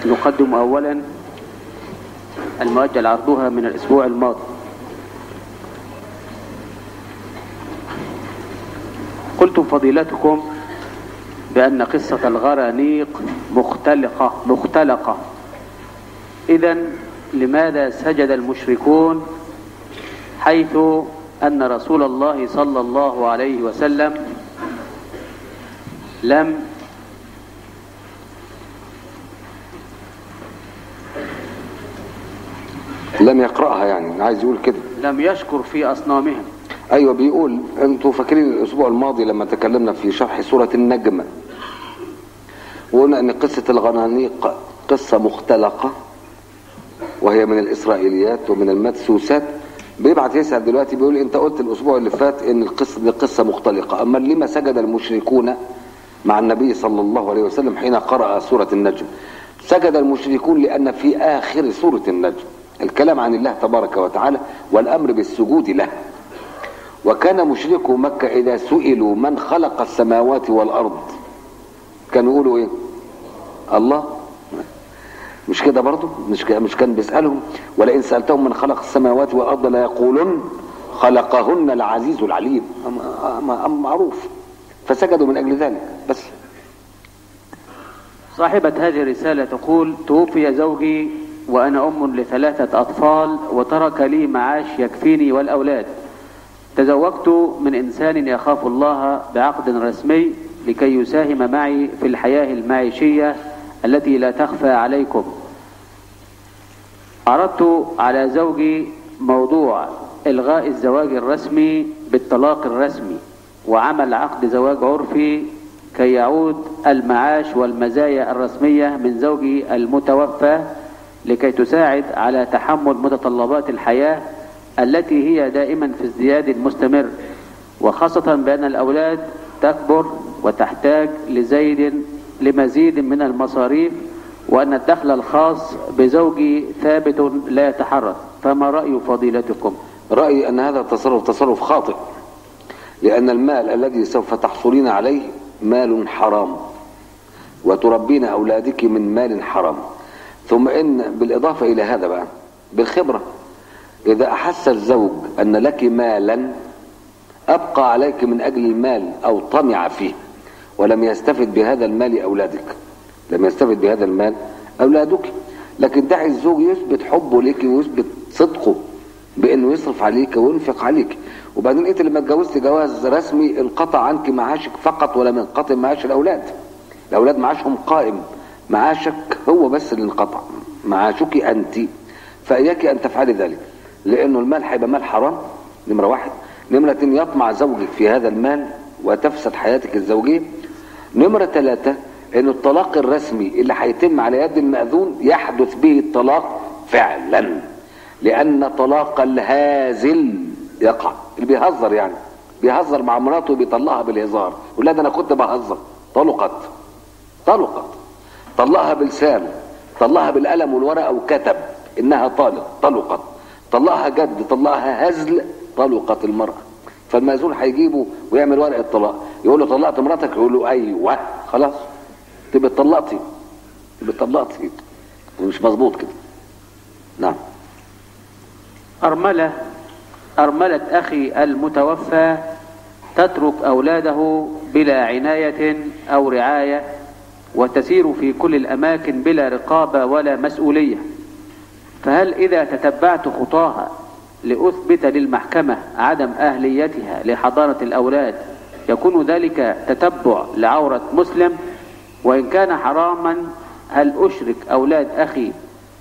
نقدم أولا المؤجل عرضها من الأسبوع الماضي قلتم فضيلتكم بأن قصة الغرانيق مختلقة مختلقة إذا لماذا سجد المشركون حيث أن رسول الله صلى الله عليه وسلم لم لم يقرأها يعني عايز يقول كده لم يشكر في أصنامهم ايوه بيقول انتوا فاكرين الاسبوع الماضي لما تكلمنا في شرح سورة النجم وقلنا ان قصة الغنانيق قصة مختلقة وهي من الاسرائيليات ومن المدسوسات بيبعت يسأل دلوقتي بيقول انت قلت الاسبوع اللي فات ان القصة دي قصة مختلقة اما لما سجد المشركون مع النبي صلى الله عليه وسلم حين قرأ سورة النجم سجد المشركون لان في اخر سورة النجم الكلام عن الله تبارك وتعالى والامر بالسجود له وكان مشركو مكة إذا سئلوا من خلق السماوات والأرض كانوا يقولوا إيه الله مش كده برضو مش كده مش كان بيسألهم ولئن سألتهم من خلق السماوات والأرض لا يقولون خلقهن العزيز العليم أم أم معروف فسجدوا من أجل ذلك بس صاحبة هذه الرسالة تقول توفي زوجي وأنا أم لثلاثة أطفال وترك لي معاش يكفيني والأولاد تزوجت من إنسان يخاف الله بعقد رسمي لكي يساهم معي في الحياة المعيشية التي لا تخفى عليكم عرضت على زوجي موضوع إلغاء الزواج الرسمي بالطلاق الرسمي وعمل عقد زواج عرفي كي يعود المعاش والمزايا الرسمية من زوجي المتوفى لكي تساعد على تحمل متطلبات الحياة التي هي دائما في ازدياد مستمر وخاصة بأن الأولاد تكبر وتحتاج لزيد لمزيد من المصاريف وأن الدخل الخاص بزوجي ثابت لا يتحرك فما رأي فضيلتكم رأيي أن هذا التصرف تصرف خاطئ لأن المال الذي سوف تحصلين عليه مال حرام وتربين أولادك من مال حرام ثم إن بالإضافة إلى هذا بقى بالخبرة إذا أحس الزوج أن لك مالا أبقى عليك من أجل المال أو طمع فيه ولم يستفد بهذا المال أولادك لم يستفد بهذا المال أولادك لكن دعي الزوج يثبت حبه لك ويثبت صدقه بأنه يصرف عليك وينفق عليك وبعدين أنت لما اتجوزت جواز رسمي انقطع عنك معاشك فقط ولم ينقطع معاش الأولاد الأولاد معاشهم قائم معاشك هو بس اللي انقطع معاشك أنت فإياك أن تفعلي ذلك لأنه المال هيبقى مال حرام نمرة واحد نمرة اتنين يطمع زوجك في هذا المال وتفسد حياتك الزوجية نمرة ثلاثة انه الطلاق الرسمي اللي هيتم على يد المأذون يحدث به الطلاق فعلا لأن طلاق الهازل يقع اللي بيهزر يعني بيهزر مع مراته وبيطلقها بالهزار يقول لها ده انا كنت بهزر طلقت طلقت طلقها بلسانه طلقها بالقلم والورقه وكتب انها طالق طلقت طلقها جد طلقها هزل طلقت المرأة فالمأذون هيجيبه ويعمل ورقة طلاق يقول له طلقت مراتك يقول له ايوه خلاص تبقى طلقتي تبقى طلقتي مش مظبوط كده نعم أرملة أرملة أخي المتوفى تترك أولاده بلا عناية أو رعاية وتسير في كل الأماكن بلا رقابة ولا مسؤولية فهل إذا تتبعت خطاها لأثبت للمحكمة عدم أهليتها لحضانة الأولاد يكون ذلك تتبع لعورة مسلم وإن كان حراما هل أشرك أولاد أخي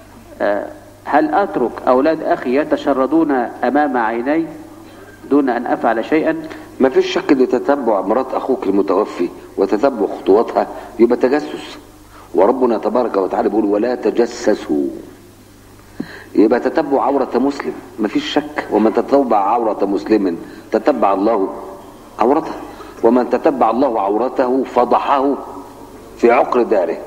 هل أترك أولاد أخي يتشردون أمام عيني دون أن أفعل شيئا ما فيش شك ان تتبع مرات اخوك المتوفي وتتبع خطواتها يبقى تجسس وربنا تبارك وتعالى بيقول ولا تجسسوا يبقى تتبع عورة مسلم مفيش شك ومن تتبع عورة مسلم تتبع الله عورته ومن تتبع الله عورته فضحه في عقر داره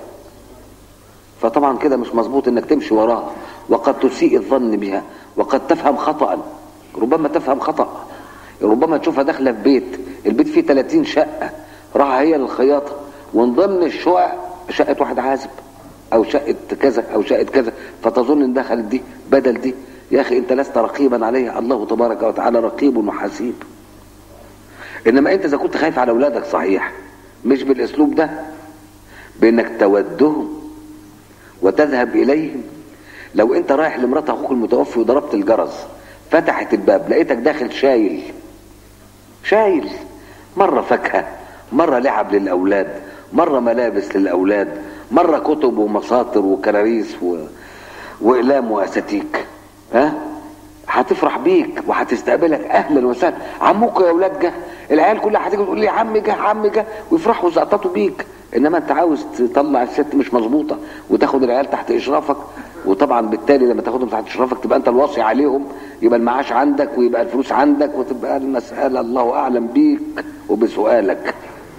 فطبعا كده مش مظبوط انك تمشي وراها وقد تسيء الظن بها وقد تفهم خطأ ربما تفهم خطأ ربما تشوفها داخله في بيت البيت فيه 30 شقة راح هي للخياطة ومن ضمن الشقق شقة واحد عازب او شقه كذا او شقه كذا فتظن ان دخلت دي بدل دي يا اخي انت لست رقيبا عليها الله تبارك وتعالى رقيب وحسيب انما انت اذا كنت خايف على اولادك صحيح مش بالاسلوب ده بانك تودهم وتذهب اليهم لو انت رايح لمرات اخوك المتوفي وضربت الجرس فتحت الباب لقيتك داخل شايل شايل مرة فاكهة مرة لعب للأولاد مرة ملابس للأولاد مرة كتب ومساطر وكراريس و... وإقلام وأساتيك ها هتفرح بيك وهتستقبلك اهلا وسهلا عموك يا اولاد جه العيال كلها هتيجي تقول لي عم جه عم جه ويفرحوا ويزقططوا بيك انما انت عاوز تطلع الست مش مظبوطه وتاخد العيال تحت اشرافك وطبعا بالتالي لما تاخدهم تحت اشرافك تبقى انت الوصي عليهم يبقى المعاش عندك ويبقى الفلوس عندك وتبقى المساله الله اعلم بيك وبسؤالك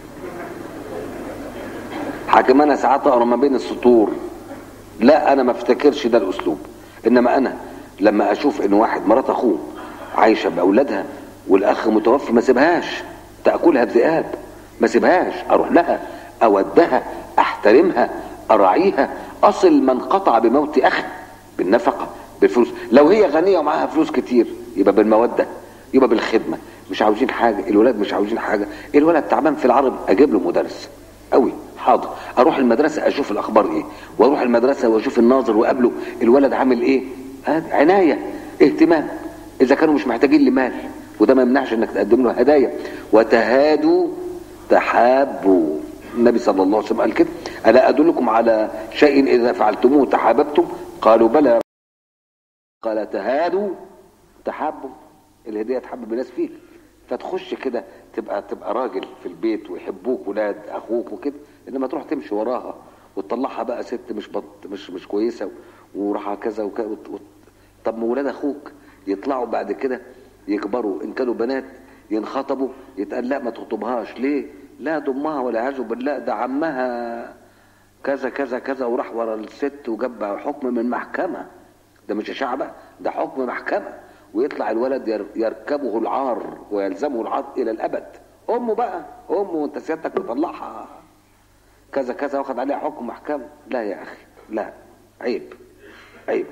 حاكم انا ساعات اقرا ما بين السطور لا انا ما افتكرش ده الاسلوب انما انا لما اشوف ان واحد مرات اخوه عايشه باولادها والاخ متوفي ما سيبهاش تاكلها الذئاب ما سيبهاش اروح لها اودها احترمها اراعيها اصل من قطع بموت اخي بالنفقه بالفلوس لو هي غنيه ومعاها فلوس كتير يبقى بالموده يبقى بالخدمه مش عاوزين حاجه الولاد مش عاوزين حاجه الولد تعبان في العرب اجيب له مدرس قوي حاضر اروح المدرسه اشوف الاخبار ايه واروح المدرسه واشوف الناظر واقابله الولد عامل ايه عنايه اهتمام اذا كانوا مش محتاجين لمال وده ما يمنعش انك تقدم له هدايا وتهادوا تحابوا النبي صلى الله عليه وسلم قال كده الا ادلكم على شيء اذا فعلتموه تحاببتم قالوا بلى قال تهادوا تحابوا الهديه تحبب الناس فيك فتخش كده تبقى تبقى راجل في البيت ويحبوك ولاد اخوك وكده انما تروح تمشي وراها وتطلعها بقى ست مش بط مش مش كويسه وراح كذا وكذا طب ما ولاد اخوك يطلعوا بعد كده يكبروا ان كانوا بنات ينخطبوا يتقال لا ما تخطبهاش ليه لا ضمها ولا عزوا بالله ده عمها كذا كذا كذا وراح ورا الست وجاب حكم من محكمه ده مش شعبه ده حكم محكمه ويطلع الولد يركبه العار ويلزمه العار الى الابد امه بقى امه وانت سيادتك مطلعها كذا كذا واخد عليها حكم محكمه لا يا اخي لا عيب عيب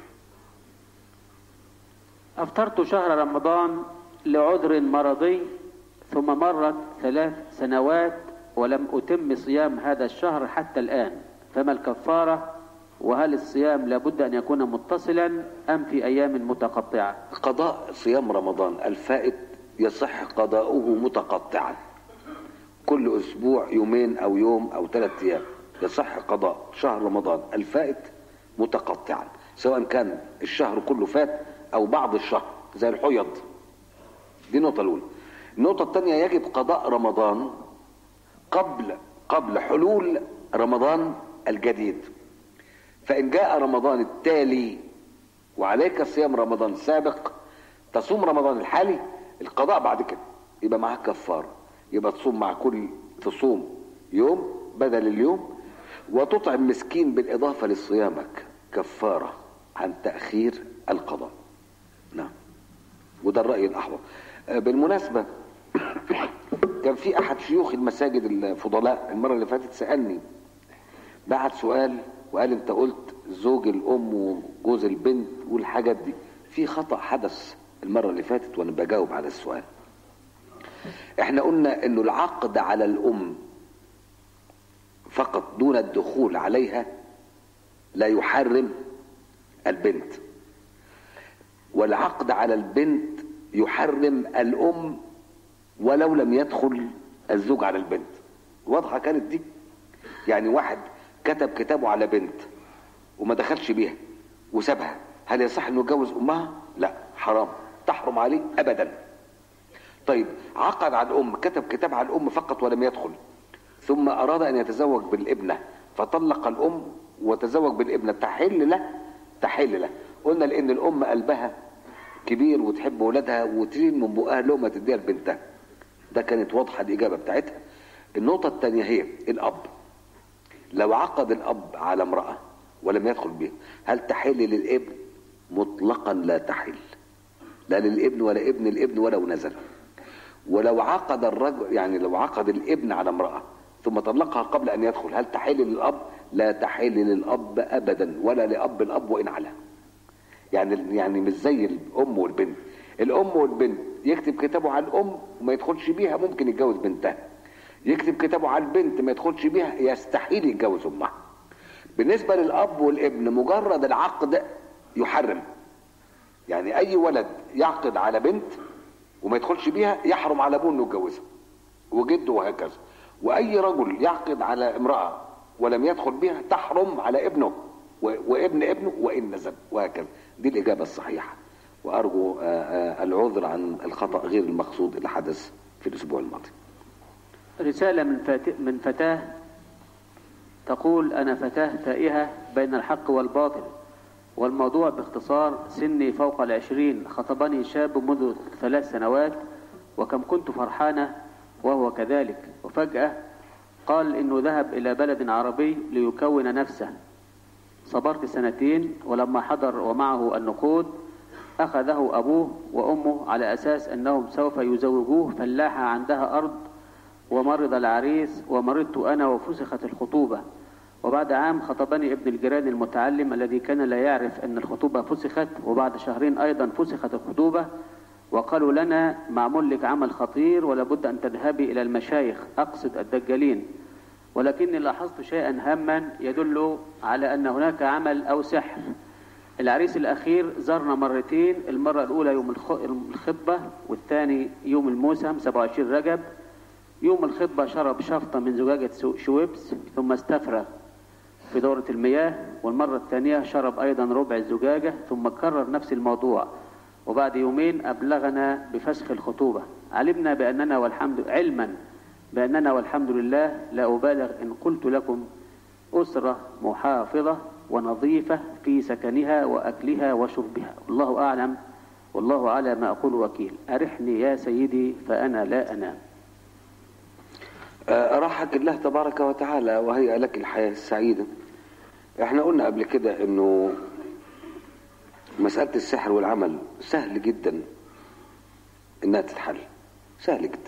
أفطرت شهر رمضان لعذر مرضي ثم مرت ثلاث سنوات ولم أتم صيام هذا الشهر حتى الآن فما الكفارة وهل الصيام لابد أن يكون متصلا أم في أيام متقطعة قضاء صيام رمضان الفائت يصح قضاؤه متقطعا كل أسبوع يومين أو يوم أو ثلاثة أيام يصح قضاء شهر رمضان الفائت متقطعا سواء كان الشهر كله فات او بعض الشهر زي الحيض دي النقطة الأولى النقطة الثانية يجب قضاء رمضان قبل قبل حلول رمضان الجديد فإن جاء رمضان التالي وعليك صيام رمضان سابق تصوم رمضان الحالي القضاء بعد كده يبقى معاك كفارة يبقى تصوم مع كل تصوم يوم بدل اليوم وتطعم مسكين بالإضافة لصيامك كفارة عن تأخير القضاء نعم وده الرأي الأحوط بالمناسبة كان في أحد شيوخ المساجد الفضلاء المرة اللي فاتت سألني بعت سؤال وقال أنت قلت زوج الأم وجوز البنت والحاجات دي في خطأ حدث المرة اللي فاتت وأنا بجاوب على السؤال احنا قلنا انه العقد على الام فقط دون الدخول عليها لا يحرم البنت والعقد على البنت يحرم الام ولو لم يدخل الزوج على البنت واضحه كانت دي يعني واحد كتب كتابه على بنت وما دخلش بيها وسابها هل يصح انه يتجوز امها لا حرام تحرم عليه ابدا طيب عقد على الام كتب كتاب على الام فقط ولم يدخل ثم اراد ان يتزوج بالابنه فطلق الام وتزوج بالابنه تحل له تحل له قلنا لان الام قلبها كبير وتحب ولادها وترين من بقها لقمه تديها لبنتها ده كانت واضحه الاجابه بتاعتها النقطه الثانيه هي الاب لو عقد الاب على امراه ولم يدخل بها هل تحل للابن مطلقا لا تحل لا للابن ولا ابن الابن ولو نزل ولو عقد الرجل يعني لو عقد الابن على امرأة ثم طلقها قبل ان يدخل هل تحل للاب لا تحل للاب ابدا ولا لاب الاب وان علا يعني يعني مش زي الام والبنت الام والبنت يكتب كتابه على الام وما يدخلش بيها ممكن يتجوز بنتها يكتب كتابه على البنت ما يدخلش بيها يستحيل يتجوز امها بالنسبة للاب والابن مجرد العقد يحرم يعني اي ولد يعقد على بنت وما يدخلش بيها يحرم على ابوه انه يتجوزها وجده وهكذا واي رجل يعقد على امرأة ولم يدخل بها تحرم على ابنه و- وابن ابنه وان نزل وهكذا دي الاجابة الصحيحة وارجو آه، آه، العذر عن الخطأ غير المقصود اللي حدث في الاسبوع الماضي رسالة من, فات... من فتاة تقول أنا فتاة تائهة بين الحق والباطل والموضوع باختصار سني فوق العشرين خطبني شاب منذ ثلاث سنوات وكم كنت فرحانة وهو كذلك وفجأة قال إنه ذهب إلى بلد عربي ليكون نفسه صبرت سنتين ولما حضر ومعه النقود أخذه أبوه وأمه على أساس أنهم سوف يزوجوه فلاحة عندها أرض ومرض العريس ومرضت أنا وفسخت الخطوبة وبعد عام خطبني ابن الجيران المتعلم الذي كان لا يعرف أن الخطوبة فسخت وبعد شهرين أيضا فسخت الخطوبة وقالوا لنا معمول لك عمل خطير ولابد أن تذهبي إلى المشايخ أقصد الدجالين ولكني لاحظت شيئا هاما يدل على أن هناك عمل أو سحر العريس الأخير زارنا مرتين المرة الأولى يوم الخ- الخطبة والثاني يوم الموسم 27 رجب يوم الخطبة شرب شفطة من زجاجة سو- شويبس ثم استفرغ في دورة المياه والمرة الثانية شرب أيضا ربع الزجاجة ثم كرر نفس الموضوع وبعد يومين أبلغنا بفسخ الخطوبة علمنا بأننا والحمد علما بأننا والحمد لله لا أبالغ إن قلت لكم أسرة محافظة ونظيفة في سكنها وأكلها وشربها والله أعلم والله على ما أقول وكيل أرحني يا سيدي فأنا لا أنام آه، راحك الله تبارك وتعالى وهيئ لك الحياة السعيدة احنا قلنا قبل كده انه مسألة السحر والعمل سهل جدا انها تتحل سهل جدا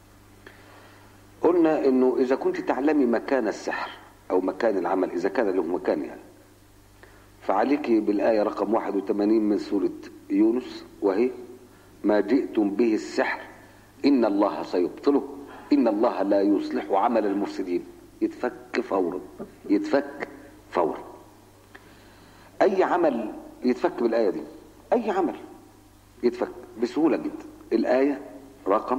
قلنا انه اذا كنت تعلمي مكان السحر او مكان العمل اذا كان له مكان يعني فعليك بالآية رقم 81 من سورة يونس وهي ما جئتم به السحر إن الله سيبطله إن الله لا يصلح عمل المفسدين يتفك فورا يتفك فورا أي عمل يتفك بالآية دي أي عمل يتفك بسهولة جدا الآية رقم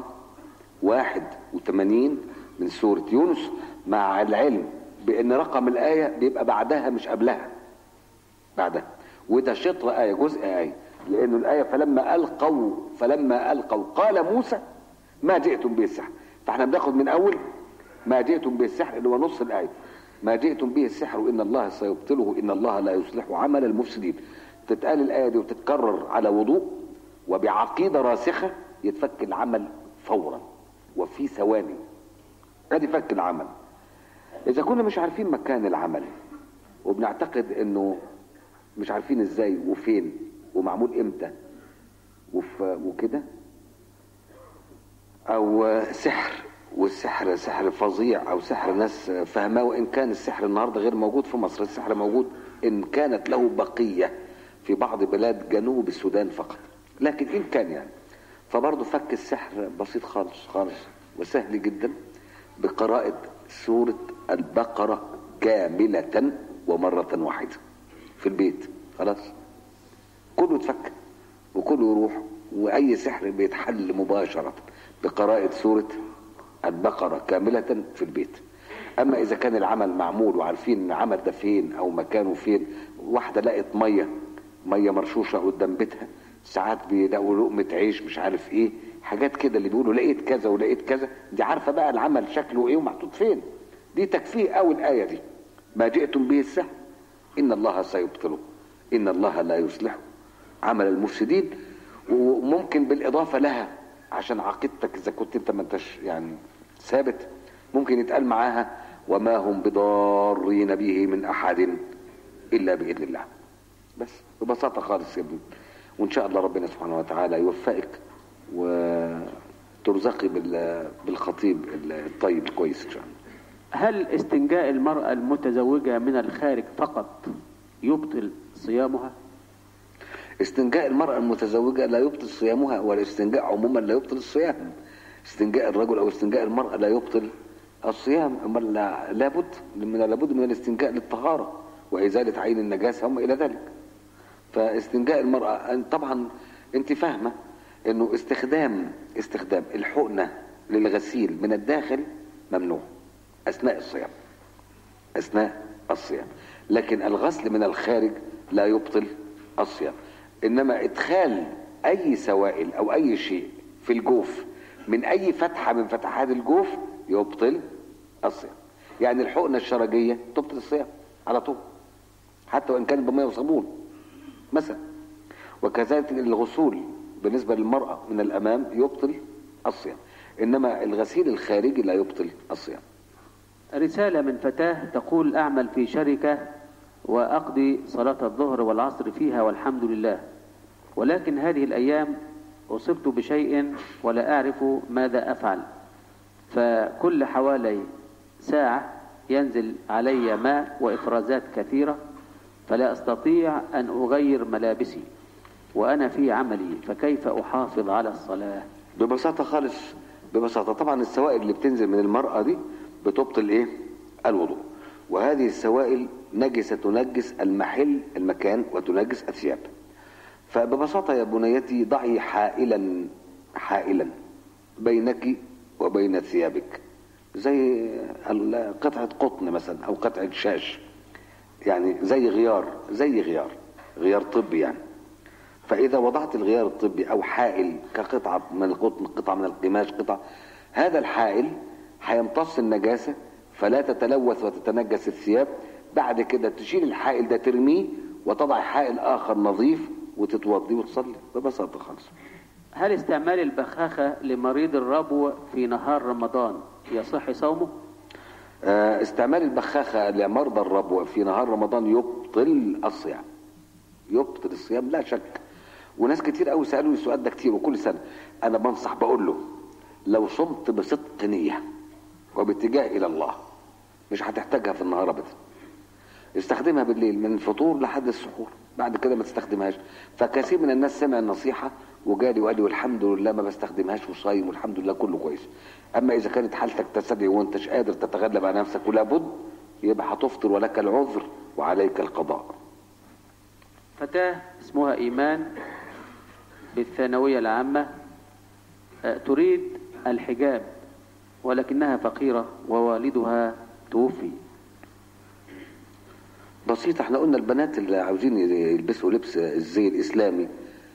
81 من سورة يونس مع العلم بأن رقم الآية بيبقى بعدها مش قبلها بعدها وده شطر آية جزء آية لأنه الآية فلما ألقوا فلما ألقوا قال موسى ما جئتم به السحر فاحنا بناخد من أول ما جئتم به السحر اللي هو نص الآية ما جئتم به السحر إن الله سيبطله إن الله لا يصلح عمل المفسدين تتقال الآية دي وتتكرر على وضوء وبعقيدة راسخة يتفك العمل فورا وفي ثواني ادي فك العمل اذا كنا مش عارفين مكان العمل وبنعتقد انه مش عارفين ازاي وفين ومعمول امتى وف- وكده او سحر والسحر سحر فظيع او سحر ناس فاهماه وان كان السحر النهارده غير موجود في مصر السحر موجود ان كانت له بقيه في بعض بلاد جنوب السودان فقط لكن ان كان يعني فبرضه فك السحر بسيط خالص خالص وسهل جدا بقراءة سورة البقرة كاملة ومرة واحدة في البيت خلاص كله اتفك وكله يروح واي سحر بيتحل مباشرة بقراءة سورة البقرة كاملة في البيت اما اذا كان العمل معمول وعارفين العمل ده فين او مكانه فين واحدة لقت مية مية مرشوشة قدام بيتها ساعات بيلاقوا لقمة عيش مش عارف ايه حاجات كده اللي بيقولوا لقيت كذا ولقيت كذا دي عارفة بقى العمل شكله ايه ومحطوط فين دي تكفيه اول آية دي ما جئتم به السحر ان الله سيبطله ان الله لا يصلح عمل المفسدين وممكن بالاضافه لها عشان عقيدتك اذا كنت انت ما انتش يعني ثابت ممكن يتقال معاها وما هم بضارين به من احد الا باذن الله بس ببساطه خالص يا ابني وان شاء الله ربنا سبحانه وتعالى يوفقك وترزقي بال- بالخطيب الطيب الكويس ان شاء الله هل استنجاء المرأة المتزوجة من الخارج فقط يبطل صيامها استنجاء المرأة المتزوجة لا يبطل صيامها والاستنجاء عموما لا يبطل الصيام استنجاء الرجل او استنجاء المرأة لا يبطل الصيام أما لا لابد من لابد من الاستنجاء للطهارة وإزالة عين النجاسة وما إلى ذلك فاستنجاء المرأة طبعا انت فاهمة انه استخدام استخدام الحقنة للغسيل من الداخل ممنوع اثناء الصيام اثناء الصيام لكن الغسل من الخارج لا يبطل الصيام انما ادخال اي سوائل او اي شيء في الجوف من اي فتحة من فتحات الجوف يبطل الصيام يعني الحقنة الشرجية تبطل الصيام على طول حتى وان كانت بمية وصابون مثلا وكذلك الغسول بالنسبة للمرأة من الامام يبطل الصيام انما الغسيل الخارجي لا يبطل الصيام رسالة من فتاة تقول أعمل في شركة وأقضي صلاة الظهر والعصر فيها والحمد لله ولكن هذه الأيام أصبت بشيء ولا أعرف ماذا أفعل فكل حوالي ساعة ينزل علي ماء وإفرازات كثيرة فلا أستطيع أن أغير ملابسي وأنا في عملي فكيف أحافظ على الصلاة ببساطة خالص ببساطة طبعا السوائل اللي بتنزل من المرأة دي بتبطل ايه الوضوء وهذه السوائل نجسة تنجس المحل المكان وتنجس الثياب فببساطة يا بنيتي ضعي حائلا حائلا بينك وبين ثيابك زي ال- قطعة قطن مثلا او قطعة شاش يعني زي غيار زي غيار غيار طبي يعني فإذا وضعت الغيار الطبي أو حائل كقطعة من القطن قطعة من القماش قطعة هذا الحائل هيمتص النجاسة فلا تتلوث وتتنجس الثياب بعد كده تشيل الحائل ده ترميه وتضع حائل آخر نظيف وتتوضي وتصلي ببساطة خالص هل استعمال البخاخة لمريض الربو في نهار رمضان يصح صومه؟ آه، استعمال البخاخة لمرضى الربو في نهار رمضان يبطل الصيام يبطل الصيام لا شك وناس كتير قوي سألوني السؤال ده كتير وكل سنة أنا بنصح بقول له لو صمت بصدق نية وباتجاه إلى الله مش هتحتاجها في النهار أبدا استخدمها بالليل من الفطور لحد السحور بعد كده ما تستخدمهاش فكثير من الناس سمع النصيحة وجالي وقال لي والحمد لله ما بستخدمهاش وصايم والحمد لله كله كويس اما اذا كانت حالتك تستدعي وانتش قادر تتغلب على نفسك ولا بد يبقى هتفطر ولك العذر وعليك القضاء فتاة اسمها إيمان بالثانوية العامة آه، تريد الحجاب ولكنها فقيرة ووالدها توفي بسيطة احنا قلنا البنات اللي عاوزين يلبسوا لبس الزي الإسلامي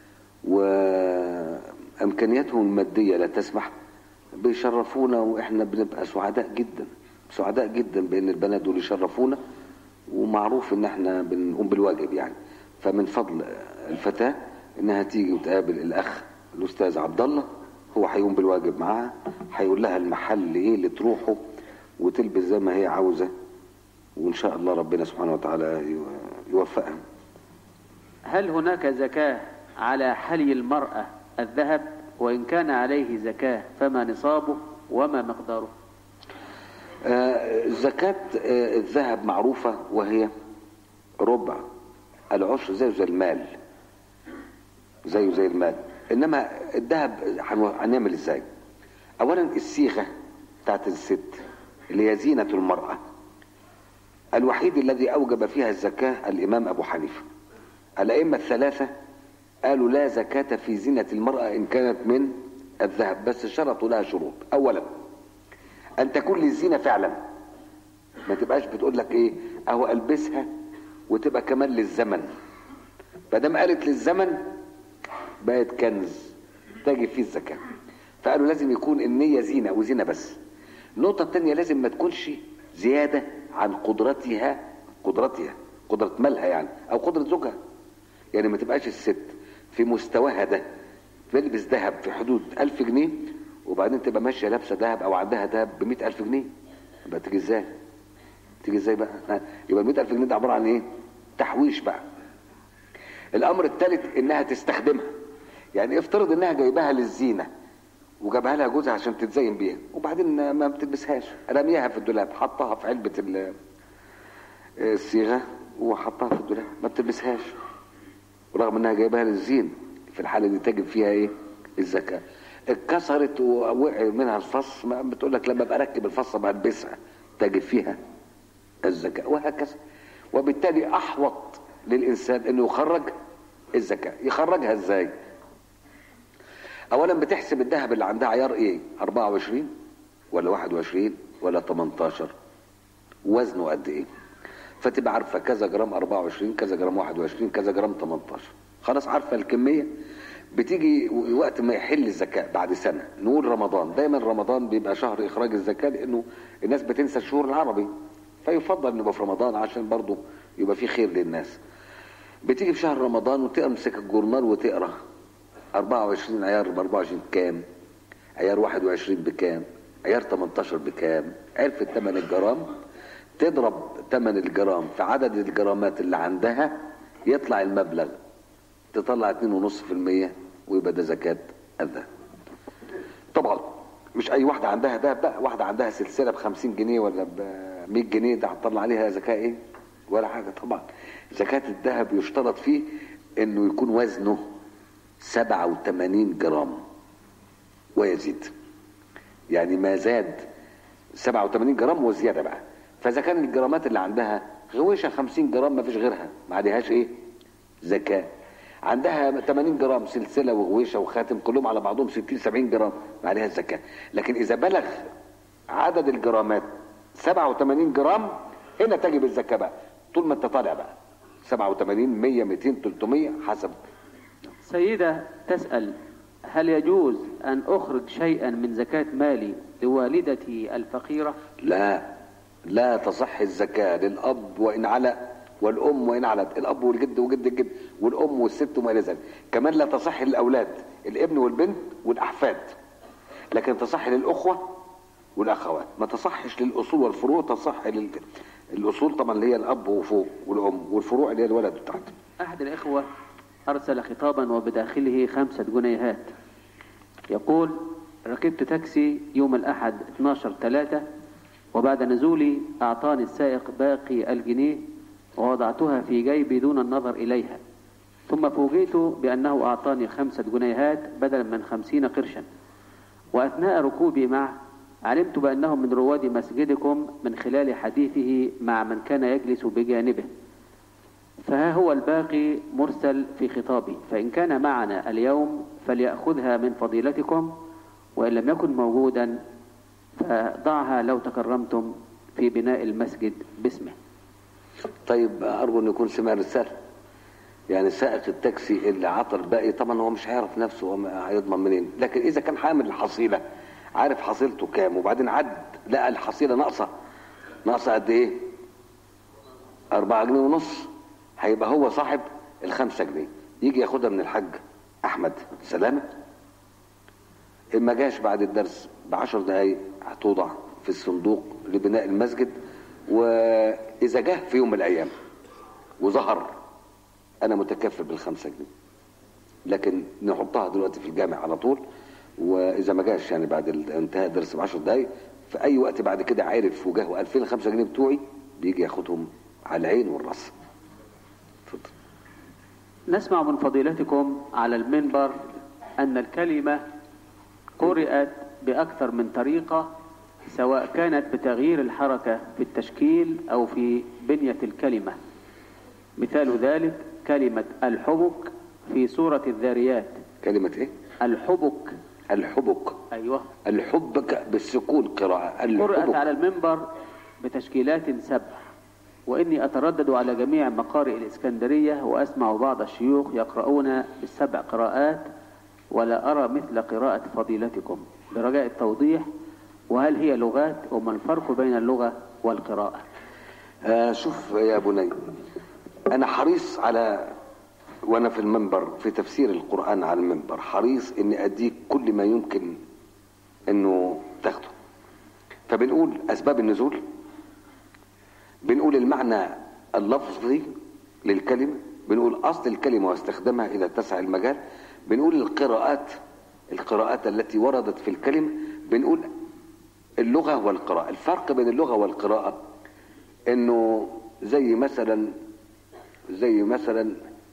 وإمكانياتهم المادية لا تسمح بيشرفونا وإحنا بنبقى سعداء جدا سعداء جدا بأن البنات دول يشرفونا ومعروف إن احنا بنقوم بالواجب يعني فمن فضل الفتاة إنها تيجي وتقابل الأخ الأستاذ عبد الله هو هيقوم بالواجب معاها هيقول لها المحل إيه اللي تروحه وتلبس زي ما هي عاوزة وإن شاء الله ربنا سبحانه وتعالى يوفقها هل هناك زكاة على حلي المرأة الذهب وإن كان عليه زكاة فما نصابه وما مقداره آه، زكاة آه، الذهب معروفة وهي ربع العشر زيه زي المال زيه زي المال انما الذهب هنو- هنعمل ازاي اولا الصيغة بتاعت الست اللي هي زينة المرأة الوحيد الذي اوجب فيها الزكاة الامام ابو حنيفة الائمة الثلاثة قالوا لا زكاة في زينة المرأة ان كانت من الذهب بس شرطوا لها شروط اولا ان تكون للزينة فعلا ما تبقاش بتقول لك ايه اهو البسها وتبقى كمان للزمن فدام قالت للزمن بقت كنز تجي فيه الزكاة فقالوا لازم يكون النية زينة وزينة بس النقطة التانية لازم ما تكونش زيادة عن قدرتها قدرتها قدرة مالها يعني او قدرة زوجها يعني ما تبقاش الست في مستواها ده تلبس ذهب في حدود ألف جنيه وبعدين تبقى ماشية لابسة ذهب او عندها ذهب بمئة ألف جنيه يبقى تيجي ازاي تيجي ازاي بقى ها؟ يبقى المئة ألف جنيه ده عبارة عن ايه تحويش بقى الامر الثالث انها تستخدمها يعني افترض انها جايباها للزينة وجابها لها جوزها عشان تتزين بيها وبعدين ما بتلبسهاش رميها في الدولاب حطها في علبة ال- الصيغة وحطها في الدولاب ما بتلبسهاش ورغم انها جايبها للزين في الحالة دي تجب فيها ايه الزكاة اتكسرت ووقع منها الفص ما بتقول لك لما بركب الفص بلبسها تجب فيها الزكاة وهكذا وبالتالي احوط للانسان انه يخرج الزكاة يخرجها ازاي اولا بتحسب الذهب اللي عندها عيار ايه 24 ولا 21 ولا 18 وزنه قد ايه فتبقى عارفه كذا جرام 24 كذا جرام 21 كذا جرام 18 خلاص عارفه الكميه بتيجي وقت ما يحل الزكاه بعد سنه نقول رمضان دايما رمضان بيبقى شهر اخراج الزكاه لانه الناس بتنسى الشهور العربي فيفضل انه يبقى في رمضان عشان برضه يبقى في خير للناس بتيجي في شهر رمضان وتمسك الجورنال وتقرا 24 عيار ب 24 كام عيار 21 بكام عيار 18 بكام عرفت ثمن الجرام تضرب ثمن الجرام في عدد الجرامات اللي عندها يطلع المبلغ تطلع 2.5% ويبقى ده زكاة الذهب طبعا مش اي واحدة عندها دهب بقى واحدة عندها سلسلة ب 50 جنيه ولا ب 100 جنيه ده هتطلع عليها زكاة ايه ولا حاجة طبعا زكاة الذهب يشترط فيه انه يكون وزنه 87 جرام ويزيد يعني ما زاد 87 جرام وزيادة بقى فاذا كان الجرامات اللي عندها غويشة 50 جرام ما فيش غيرها ما عليهاش ايه زكاة عندها 80 جرام سلسلة وغويشة وخاتم كلهم على بعضهم 60 70 جرام ما عليها الزكاة لكن اذا بلغ عدد الجرامات 87 جرام هنا تجب الزكاة بقى طول ما انت طالع بقى 87 100 200 300 حسب سيدة تسأل هل يجوز أن أخرج شيئا من زكاة مالي لوالدتي الفقيرة لا لا تصح الزكاة للأب وإن على والأم وإن علت الأب والجد وجد الجد والأم والست وما إلى ذلك كمان لا تصح للأولاد الابن والبنت والأحفاد لكن تصح للأخوة والأخوات ما تصحش للأصول والفروع تصح لل... الأصول طبعا اللي هي الأب وفوق والأم والفروع اللي هي الولد وتحت أحد الإخوة أرسل خطابا وبداخله خمسة جنيهات يقول ركبت تاكسي يوم الأحد 12 3 وبعد نزولي أعطاني السائق باقي الجنيه ووضعتها في جيبي دون النظر إليها ثم فوجئت بأنه أعطاني خمسة جنيهات بدلا من خمسين قرشا وأثناء ركوبي معه علمت بأنه من رواد مسجدكم من خلال حديثه مع من كان يجلس بجانبه فها هو الباقي مرسل في خطابي فإن كان معنا اليوم فليأخذها من فضيلتكم وإن لم يكن موجودا فضعها لو تكرمتم في بناء المسجد باسمه طيب أرجو أن يكون سمع رسالة يعني سائق التاكسي اللي عطى الباقي طبعا هو مش هيعرف نفسه هو هيضمن منين لكن إذا كان حامل الحصيلة عارف حصيلته كام وبعدين عد لقى الحصيلة ناقصة ناقصة قد إيه؟ أربعة جنيه ونص هيبقى هو صاحب الخمسة جنيه يجي ياخدها من الحاج أحمد سلامة إن ما جاش بعد الدرس بعشر دقايق هتوضع في الصندوق لبناء المسجد وإذا جه في يوم من الأيام وظهر أنا متكفل بالخمسة جنيه لكن نحطها دلوقتي في الجامع على طول وإذا ما جاش يعني بعد انتهاء الدرس بعشر دقايق في أي وقت بعد كده عرف وجاه وألفين الخمسة جنيه بتوعي بيجي ياخدهم على العين والراس اتفضل نسمع من فضيلتكم على المنبر أن الكلمة قرأت بأكثر من طريقة سواء كانت بتغيير الحركة في التشكيل أو في بنية الكلمة مثال ذلك كلمة الحبك في سورة الذاريات كلمة ايه الحبك الحبك أيوه الحبك بالسكون قراءة قرأت الحبك على المنبر بتشكيلات سبع وإني أتردد على جميع مقارئ الإسكندرية وأسمع بعض الشيوخ يقرؤون بالسبع قراءات ولا أرى مثل قراءة فضيلتكم برجاء التوضيح وهل هي لغات وما الفرق بين اللغة والقراءة آه شوف يا بني انا حريص على وانا في المنبر في تفسير القرآن على المنبر حريص اني اديك كل ما يمكن انه تاخده فبنقول اسباب النزول بنقول المعنى اللفظي للكلمة بنقول اصل الكلمة واستخدامها اذا اتسع المجال بنقول القراءات القراءات التي وردت في الكلمة بنقول اللغة والقراءة الفرق بين اللغة والقراءة انه زي مثلا زي مثلا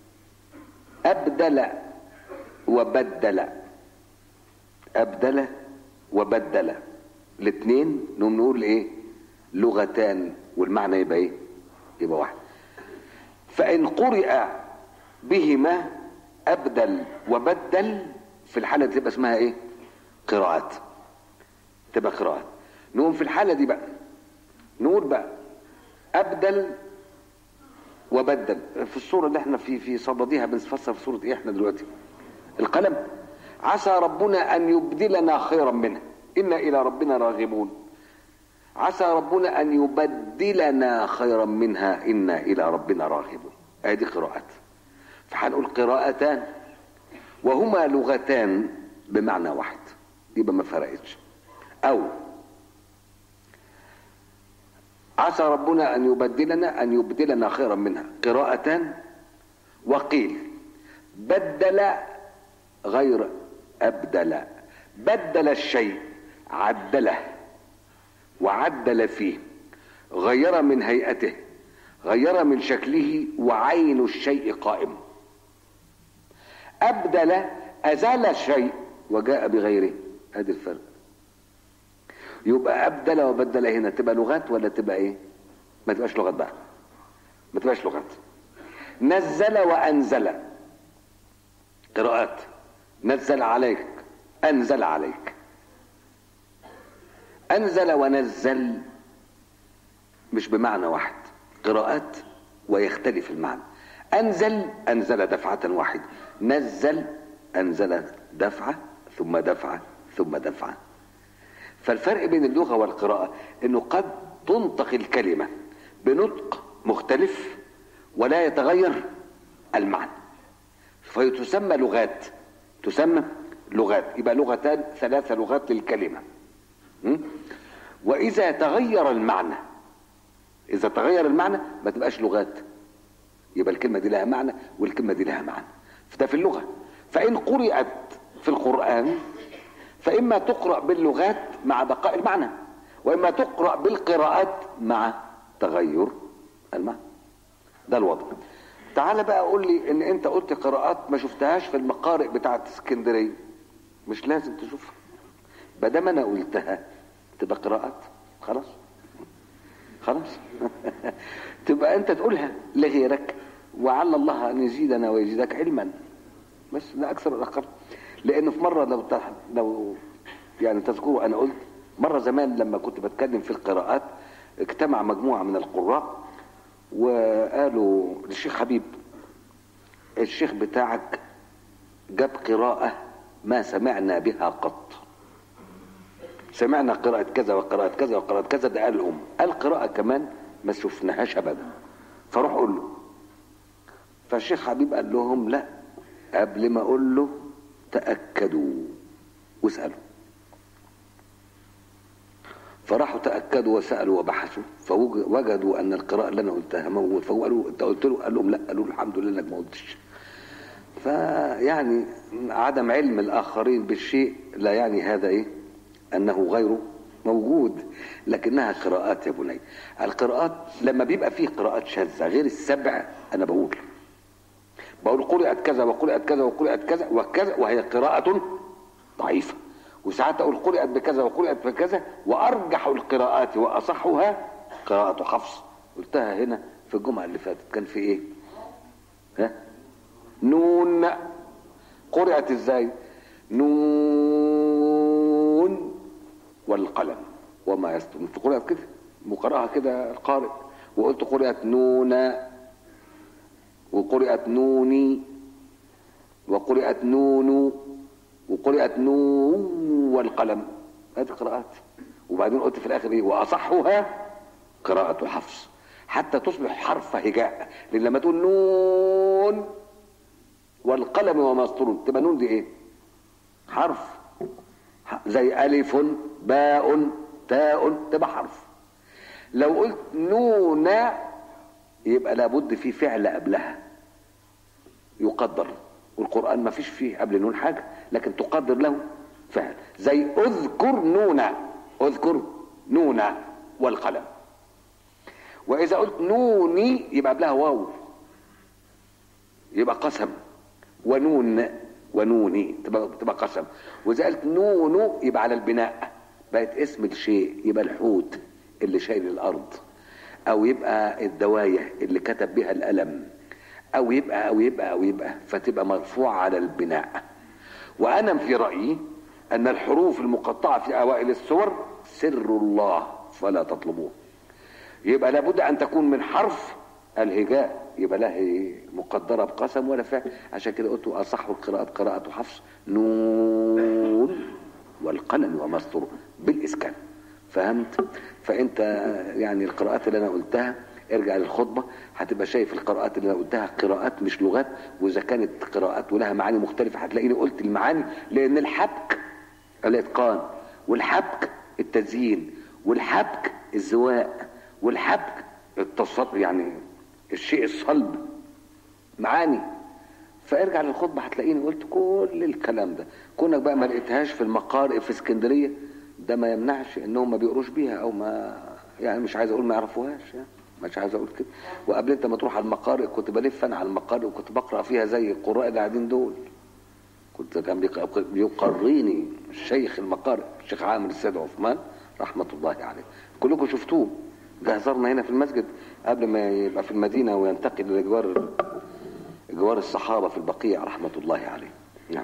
ابدل وبدل ابدل وبدل الاثنين نقوم نقول ايه لغتان والمعنى يبقى ايه يبقى واحد فان قرئ بهما ابدل وبدل في الحالة دي تبقى اسمها ايه قراءات تبقى قراءات نقوم في الحالة دي بقى نقول بقى ابدل وبدل في الصورة اللي احنا في في صدديها بنفسر في صورة ايه احنا دلوقتي القلم عسى ربنا ان يبدلنا خيرا منها انا الى ربنا راغبون عسى ربنا ان يبدلنا خيرا منها انا الى ربنا راغبون ادي قراءات فهنقول قراءتان وهما لغتان بمعنى واحد يبقى ما فرقتش او عسى ربنا ان يبدلنا ان يبدلنا خيرا منها قراءتان وقيل بدل غير ابدل بدل الشيء عدله وعدل فيه غير من هيئته غير من شكله وعين الشيء قائم ابدل ازال الشيء وجاء بغيره ادي الفرق يبقى ابدل وبدل هنا تبقى لغات ولا تبقى ايه ما تبقاش لغات بقى ما تبقاش لغات نزل وانزل قراءات نزل عليك انزل عليك انزل ونزل مش بمعنى واحد قراءات ويختلف المعنى انزل انزل دفعة واحدة نزل انزل دفعة ثم دفعة ثم دفعة فالفرق بين اللغة والقراءة انه قد تنطق الكلمة بنطق مختلف ولا يتغير المعنى فتسمى لغات تسمى لغات يبقى لغتان ثلاثة لغات للكلمة م? وإذا تغير المعنى إذا تغير المعنى ما تبقاش لغات يبقى الكلمة دي لها معنى والكلمة دي لها معنى فده في اللغة فإن قرأت في القرآن فإما تقرأ باللغات مع بقاء المعنى وإما تقرأ بالقراءات مع تغير المعنى ده الوضع تعال بقى قول لي ان انت قلت قراءات ما شفتهاش في المقارئ بتاعت اسكندريه مش لازم تشوفها بدل انا قلتها تبقى قراءات خلاص خلاص تبقى انت تقولها لغيرك وعل الله ان يزيدنا ويزيدك علما بس لا اكثر ولا اقل لانه في مره لو تح... لو يعني تذكروا انا قلت مره زمان لما كنت بتكلم في القراءات اجتمع مجموعه من القراء وقالوا للشيخ حبيب الشيخ بتاعك جاب قراءة ما سمعنا بها قط سمعنا قراءة كذا وقراءة كذا وقراءة كذا ده قالهم القراءة كمان ما شفناهاش أبدا فروح قول له فالشيخ حبيب قال لهم لا قبل ما أقول له تأكدوا واسألوا فراحوا تأكدوا وسألوا وبحثوا فوجدوا أن القراءة اللي أنا قلتها موجود فقالوا أنت قلت له قال لهم لا قالوا الحمد لله إنك ما قلتش فيعني عدم علم الآخرين بالشيء لا يعني هذا إيه أنه غير موجود لكنها قراءات يا بني القراءات لما بيبقى فيه قراءات شاذة غير السبع أنا بقول بقول قرأت كذا وقرأت كذا وقرأت كذا وكذا وهي قراءة ضعيفة وساعات اقول قرأت بكذا وقرأت بكذا وارجح القراءات واصحها قراءة حفص قلتها هنا في الجمعة اللي فاتت كان في ايه ها نون قرأت ازاي نون والقلم وما يسطرون قرأت كده مقرأها كده القارئ وقلت قرأت نون وقرأت نوني وقرأت نونو وقرأت نون والقلم هذه قراءات وبعدين قلت في الاخر ايه واصحها قراءة حفص حتى تصبح حرف هجاء لان لما تقول نون والقلم وما يسطرون تبقى نون دي ايه حرف زي الف باء تاء تبقى حرف لو قلت نون يبقى لابد في فعل قبلها يقدر والقرآن ما فيش فيه قبل نون حاجة لكن تقدر له فعل زي اذكر نونا اذكر نونا والقلم واذا قلت نوني يبقى قبلها واو يبقى قسم ونون ونوني تبقى, تبقى قسم واذا قلت نونو يبقى على البناء بقت اسم الشيء يبقى الحوت اللي شايل الارض او يبقى الدوايه اللي كتب بها القلم او يبقى او يبقى او يبقى فتبقى مرفوعه على البناء وانا في رايي ان الحروف المقطعه في اوائل السور سر الله فلا تطلبوه يبقى لابد ان تكون من حرف الهجاء يبقى لا هي مقدره بقسم ولا فعل عشان كده قلت اصح القراءات قراءه حفص نون والقلم وما يسطر بالاسكان فهمت فانت يعني القراءات اللي انا قلتها ارجع للخطبه هتبقى شايف القراءات اللي انا قلتها قراءات مش لغات واذا كانت قراءات ولها معاني مختلفه هتلاقيني قلت المعاني لان الحبك الاتقان والحبك التزيين والحبك الزواء والحبك التصرف يعني الشيء الصلب معاني فارجع للخطبه هتلاقيني قلت كل الكلام ده كونك بقى ما لقيتهاش في المقارئ في اسكندريه ده ما يمنعش انهم ما بيقروش بيها او ما يعني مش عايز اقول ما يعرفوهاش يعني مش عايز اقول كده وقبل انت ما تروح على المقارئ كنت بلف انا على المقارئ وكنت بقرا فيها زي القراء اللي قاعدين دول كنت كان بيقريني الشيخ المقارئ الشيخ عامر السيد عثمان رحمه الله عليه كلكم شفتوه جهزرنا هنا في المسجد قبل ما يبقى في المدينه وينتقل الى جوار جوار الصحابه في البقيع رحمه الله عليه نعم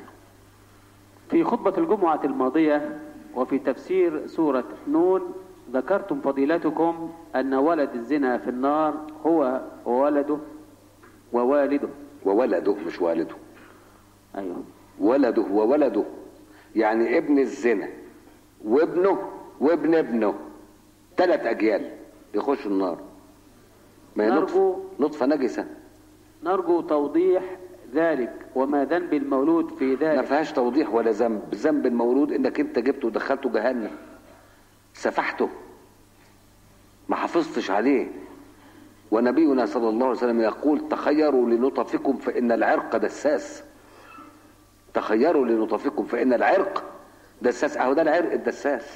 في خطبة الجمعة الماضية وفي تفسير سورة نون ذكرتم فضيلتكم أن ولد الزنا في النار هو وولده ووالده وولده مش والده أيوه ولده وولده يعني ابن الزنا وابنه وابن ابنه ثلاث اجيال يخشوا النار ما هي نرجو- نطفه نطفه نجسه نرجو توضيح ذلك وما ذنب المولود في ما ذلك فيهاش توضيح ولا ذنب ذنب المولود انك انت جبته ودخلته جهنم سفحته ما حافظتش عليه ونبينا صلى الله عليه وسلم يقول تخيروا لنطفكم فان العرق دساس تخيروا لنطفكم فان العرق دساس اهو ده العرق الدساس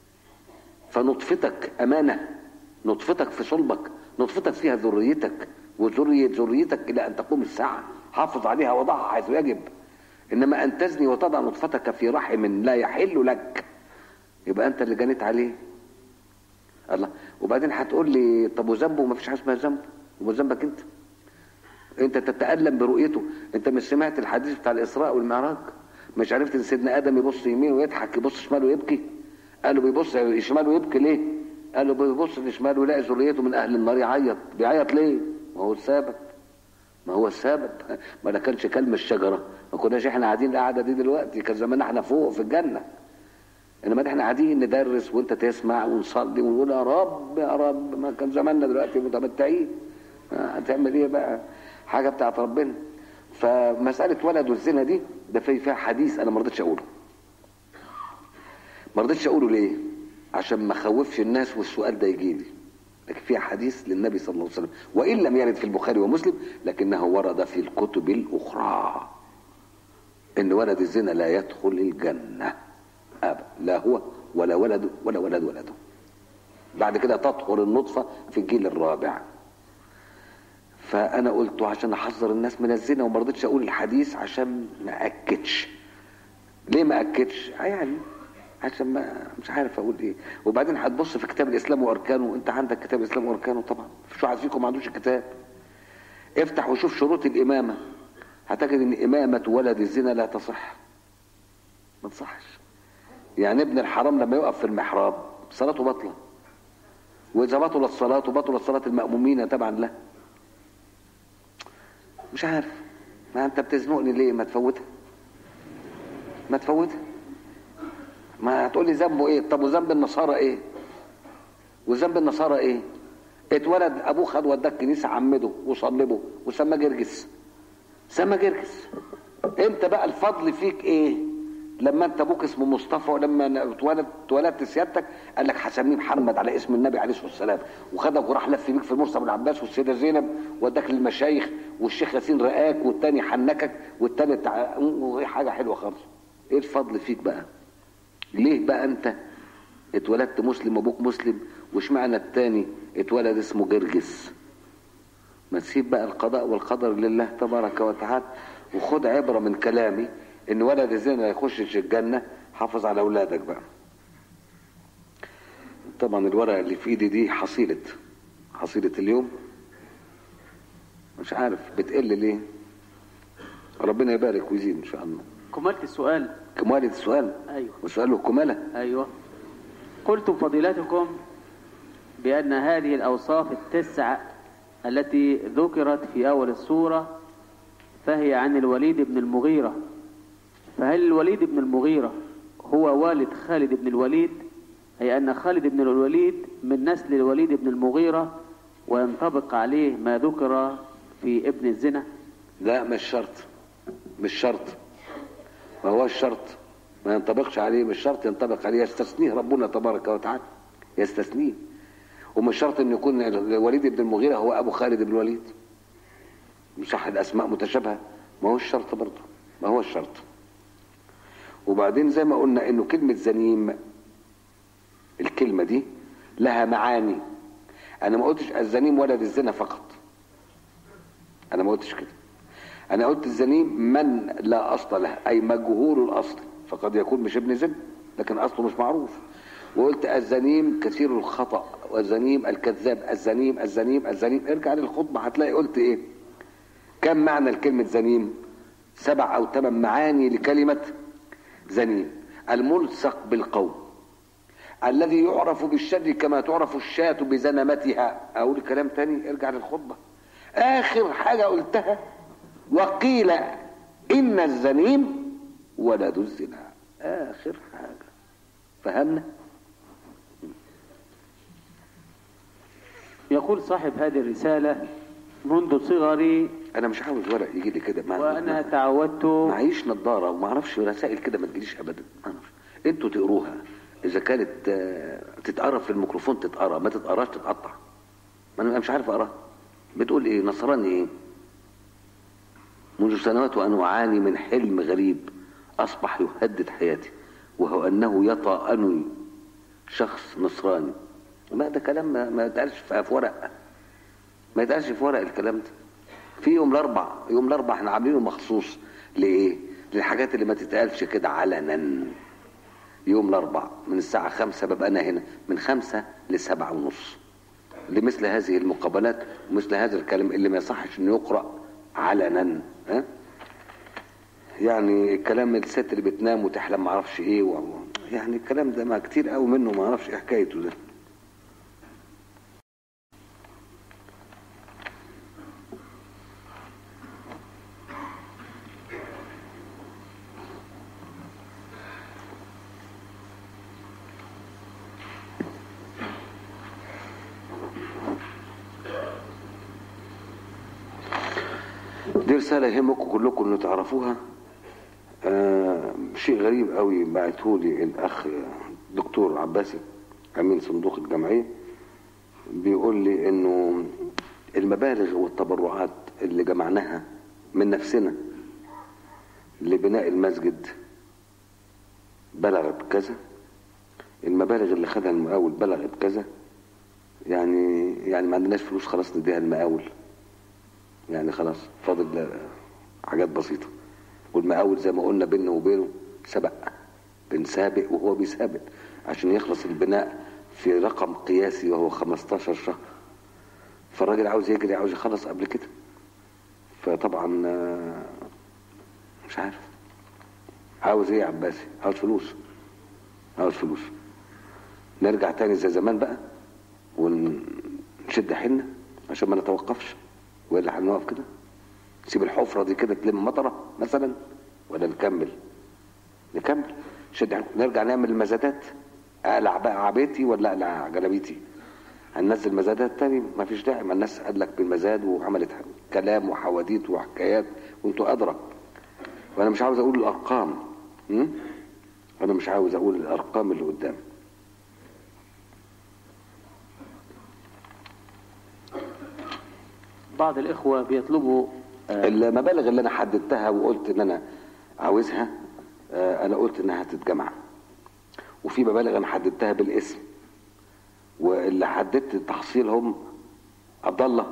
فنطفتك امانه نطفتك في صلبك نطفتك فيها ذريتك وذريه ذريتك الى ان تقوم الساعه حافظ عليها وضعها حيث يجب انما ان تزني وتضع نطفتك في رحم لا يحل لك يبقى انت اللي جنيت عليه الله وبعدين هتقول لي طب وذنبه ما فيش حاجه اسمها ذنب وذنبك انت انت تتالم برؤيته انت مش سمعت الحديث بتاع الاسراء والمعراج مش عرفت ان سيدنا ادم يبص يمين ويضحك يبص شمال ويبكي قالوا بيبص شمال ويبكي ليه قالوا بيبص لشمال ويلاقي ذريته من اهل النار يعيط بيعيط ليه ما هو السبب ما هو السبب ما ده كانش كلم الشجره ما كناش احنا قاعدين القعده دي دلوقتي كان زمان احنا فوق في الجنه انما احنا قاعدين ندرس وانت تسمع ونصلي ونقول يا رب يا رب ما كان زماننا دلوقتي متمتعين آه، هتعمل ايه بقى حاجه بتاعت ربنا فمساله ولد والزنا دي ده في فيها حديث انا ما رضيتش اقوله ما رضيتش اقوله ليه عشان ما اخوفش الناس والسؤال ده يجي لي لكن فيها حديث للنبي صلى الله عليه وسلم وان لم يرد في البخاري ومسلم لكنه ورد في الكتب الاخرى ان ولد الزنا لا يدخل الجنه أبدا لا هو ولا ولده ولا ولد ولده بعد كده تطهر النطفة في الجيل الرابع فأنا قلت عشان أحذر الناس من الزنا وما رضيتش أقول الحديث عشان ما أكدش ليه ما أكدش؟ يعني عشان ما مش عارف أقول إيه وبعدين هتبص في كتاب الإسلام وأركانه أنت عندك كتاب الإسلام وأركانه طبعا مفيش واحد فيكم ما عندوش الكتاب افتح وشوف شروط الإمامة هتجد إن إمامة ولد الزنا لا تصح ما تصحش يعني ابن الحرام لما يقف في المحراب صلاته باطله واذا بطلت صلاته بطلت صلاه المامومين تبعا له مش عارف ما انت بتزنقني ليه ما تفوتها ما تفوتها ما هتقول لي ذنبه ايه طب وذنب النصارى ايه وذنب النصارى ايه اتولد ابوه خد وداه الكنيسه عمده وصلبه وسماه جرجس سمى جرجس انت بقى الفضل فيك ايه لما انت ابوك اسمه مصطفى ولما اتولد اتولدت سيادتك قال لك هسميه محمد على اسم النبي عليه الصلاه والسلام وخدك وراح لف بيك في المرسى بن عباس والسيده زينب وداك للمشايخ والشيخ ياسين رقاك والتاني حنكك والتالت ع- وهي حاجه حلوه خالص ايه الفضل فيك بقى ليه بقى انت اتولدت مسلم وابوك مسلم واشمعنى التاني اتولد اسمه جرجس ما تسيب بقى القضاء والقدر لله تبارك وتعالى وخد عبرة من كلامي ان ولد الزنا ما يخشش الجنة حافظ على اولادك بقى طبعا الورقة اللي في ايدي دي حصيلة حصيلة اليوم مش عارف بتقل ليه ربنا يبارك ويزيد ان شاء الله كملت السؤال كمالة السؤال أيوه وسؤاله كمالة أيوه قلتم فضيلتكم بأن هذه الأوصاف التسع التي ذكرت في أول السورة فهي عن الوليد بن المغيرة فهل الوليد بن المغيرة هو والد خالد بن الوليد أي أن خالد بن الوليد من نسل الوليد بن المغيرة وينطبق عليه ما ذكر في ابن الزنا لا مش شرط مش شرط ما هو الشرط ما ينطبقش عليه مش شرط ينطبق عليه يستثنيه ربنا تبارك وتعالى يستثنيه ومش شرط ان يكون الوليد بن المغيرة هو ابو خالد بن الوليد مش صح الاسماء متشابهة ما هو الشرط برضه ما هو الشرط وبعدين زي ما قلنا انه كلمة زنيم الكلمة دي لها معاني انا ما قلتش الزنيم ولد الزنا فقط انا ما قلتش كده انا قلت الزنيم من لا اصل له اي مجهول الاصل فقد يكون مش ابن زنا لكن اصله مش معروف وقلت الزنيم كثير الخطا والزنيم الكذاب الزنيم الزنيم الزنيم ارجع للخطبه هتلاقي قلت ايه كم معنى لكلمه زنيم سبع او ثمان معاني لكلمه زنيم الملصق بالقوم الذي يعرف بالشر كما تعرف الشاة بزنمتها اقول كلام تاني ارجع للخطبه اخر حاجه قلتها وقيل ان الزنيم ولد الزنا اخر حاجه فهمنا يقول صاحب هذه الرسالة منذ صغري انا مش عاوز ورق يجي لي كده ما- وأنا ما- تعودت معيش نظاره وما اعرفش رسائل كده ما تجيليش ابدا ما اعرفش انتوا تقروها اذا كانت آه، تتقرا في الميكروفون تتقرا ما تتقراش تتقطع ما انا مش عارف اقراها بتقول ايه نصراني ايه منذ سنوات وانا اعاني من حلم غريب اصبح يهدد حياتي وهو انه يطأنني شخص نصراني ما ده كلام ما ما يتقالش في في ورق ما يتقالش في ورق الكلام ده في يوم الاربع يوم الاربع احنا عاملينه مخصوص لايه للحاجات اللي ما تتقالش كده علنا يوم الاربع من الساعة خمسة ببقى انا هنا من خمسة لسبعة ونص لمثل هذه المقابلات ومثل هذا الكلام اللي ما يصحش انه يقرأ علنا ها يعني الكلام الست اللي بتنام وتحلم ما اعرفش ايه و... يعني الكلام ده ما كتير قوي منه ما اعرفش ايه حكايته ده دي رسالة يهمكم كلكم انه تعرفوها آه شيء غريب قوي بعته لي الاخ دكتور عباسي امين صندوق الجمعية بيقول لي انه المبالغ والتبرعات اللي جمعناها من نفسنا لبناء المسجد بلغت كذا المبالغ اللي خدها المقاول بلغت كذا يعني يعني ما عندناش فلوس خلاص نديها المقاول يعني خلاص فاضل حاجات بسيطة والمقاول زي ما قلنا بينه وبينه سبق بنسابق وهو بيسابق عشان يخلص البناء في رقم قياسي وهو 15 شهر فالراجل عاوز يجري عاوز يخلص قبل كده فطبعا آه، مش عارف عاوز ايه يا عباسي عاوز فلوس عاوز فلوس نرجع تاني زي زمان بقى ونشد حيلنا عشان ما نتوقفش والا هنقف كده نسيب الحفره دي كده تلم مطره مثلا ولا نكمل نكمل شد حيلنا. نرجع نعمل المزادات اقلع بقى عبيتي ولا اقلع جلابيتي هننزل مزادات تاني ما فيش داعي ما الناس قال لك بالمزاد وعملت كلام وحواديت وحكايات وانتوا ادرى وانا مش عاوز اقول الارقام م? انا مش عاوز اقول الارقام اللي قدام بعض الإخوة بيطلبوا آه، المبالغ اللي انا حددتها وقلت ان انا عاوزها آه، انا قلت انها تتجمع وفي مبالغ انا حددتها بالاسم واللي حددت تحصيلهم عبد الله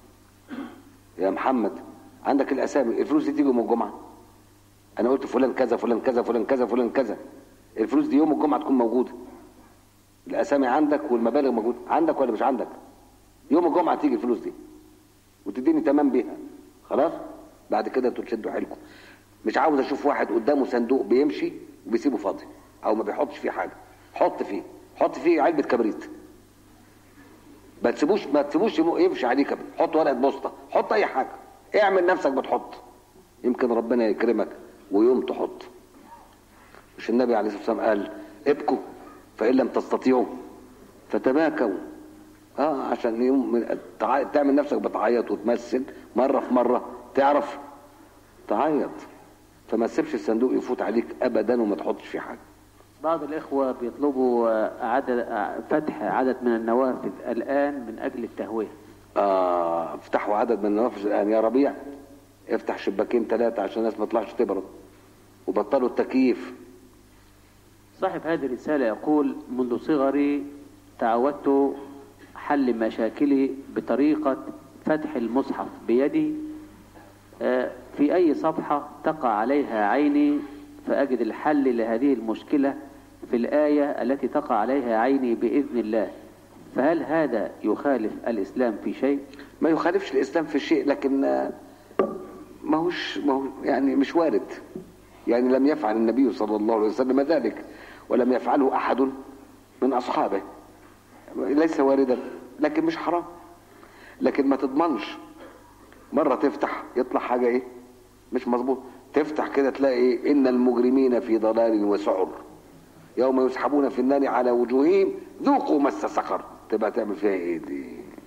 يا محمد عندك الاسامي الفلوس دي تيجي يوم الجمعه انا قلت فلان كذا فلان كذا فلان كذا فلان كذا الفلوس دي يوم الجمعه تكون موجوده الاسامي عندك والمبالغ موجوده عندك ولا مش عندك يوم الجمعه تيجي الفلوس دي وتديني تمام بيها خلاص بعد كده انتوا تشدوا حيلكم مش عاوز اشوف واحد قدامه صندوق بيمشي وبيسيبه فاضي او ما بيحطش فيه حاجه حط فيه حط فيه علبه كبريت ما تسيبوش ما تسيبوش يمشي عليه كبريت حط ورقه بوسطه حط اي حاجه اعمل نفسك بتحط يمكن ربنا يكرمك ويوم تحط مش النبي عليه الصلاه والسلام قال ابكوا فان لم تستطيعوا فتباكوا اه عشان يوم من تع- تعمل نفسك بتعيط وتمثل مره في مره تعرف تعيط فما تسيبش الصندوق يفوت عليك ابدا وما تحطش فيه حاجه بعض الإخوة بيطلبوا آه، عدد آه، فتح عدد من النوافذ الآن من أجل التهوية آه افتحوا عدد من النوافذ الان يا ربيع افتح شباكين ثلاثه عشان الناس ما تطلعش تبرد وبطلوا التكييف صاحب هذه الرسالة يقول منذ صغري تعودت حل مشاكلي بطريقة فتح المصحف بيدي آه، في أي صفحة تقع عليها عيني فأجد الحل لهذه المشكلة في الآية التي تقع عليها عيني بإذن الله فهل هذا يخالف الإسلام في شيء؟ ما يخالفش الاسلام في شيء لكن آه، ما هوش ما هو يعني مش وارد يعني لم يفعل النبي صلى الله عليه وسلم ذلك ولم يفعله احد من اصحابه ليس واردا لكن مش حرام لكن ما تضمنش مره تفتح يطلع حاجه ايه مش مظبوط تفتح كده تلاقي إيه؟ ان المجرمين في ضلال وسعر يوم يسحبون في النار على وجوههم ذوقوا مس سقر تبقى تعمل فيها ايه دي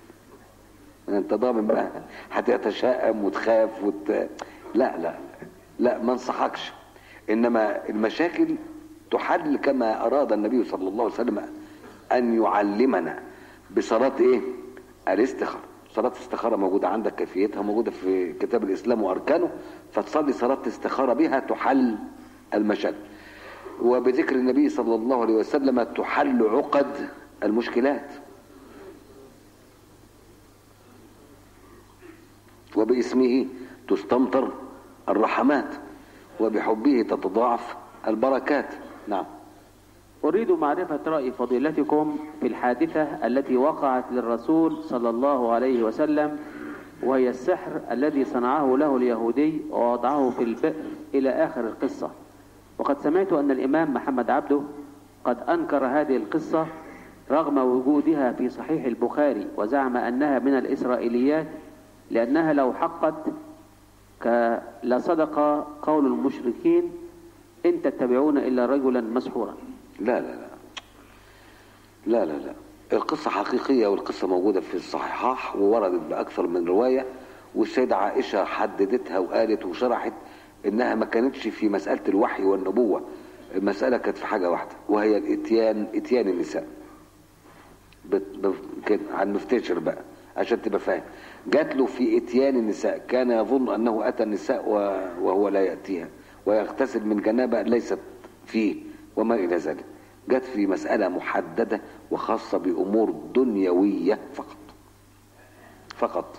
انت ضامن بقى هتتشائم وتخاف وت... لا لا لا ما انصحكش انما المشاكل تحل كما اراد النبي صلى الله عليه وسلم ان يعلمنا بصلاة ايه الاستخارة صلاة الاستخارة موجودة عندك كيفيتها موجودة في كتاب الاسلام واركانه فتصلي صلاة الاستخارة بها تحل المشاكل وبذكر النبي صلى الله عليه وسلم تحل عقد المشكلات وباسمه تستمطر الرحمات وبحبه تتضاعف البركات نعم أريد معرفة رأي فضيلتكم في الحادثة التي وقعت للرسول صلى الله عليه وسلم وهي السحر الذي صنعه له اليهودي ووضعه في البئر إلى آخر القصة وقد سمعت أن الإمام محمد عبده قد أنكر هذه القصة رغم وجودها في صحيح البخاري وزعم أنها من الإسرائيليات لأنها لو حقت ك- لصدق قول المشركين إن تتبعون إلا رجلا مسحورا لا لا لا لا لا لا القصة حقيقية والقصة موجودة في الصحيحات ووردت بأكثر من رواية والسيدة عائشة حددتها وقالت وشرحت إنها ما كانتش في مسألة الوحي والنبوة المسألة كانت في حاجة واحدة وهي الإتيان إتيان النساء بت- بف- كان عن مفتشر بقى عشان تبقى فاهم جات له في اتيان النساء كان يظن انه اتى النساء و- وهو لا ياتيها ويغتسل من جنابه ليست فيه وما الى ذلك جت في مساله محدده وخاصه بامور دنيويه فقط فقط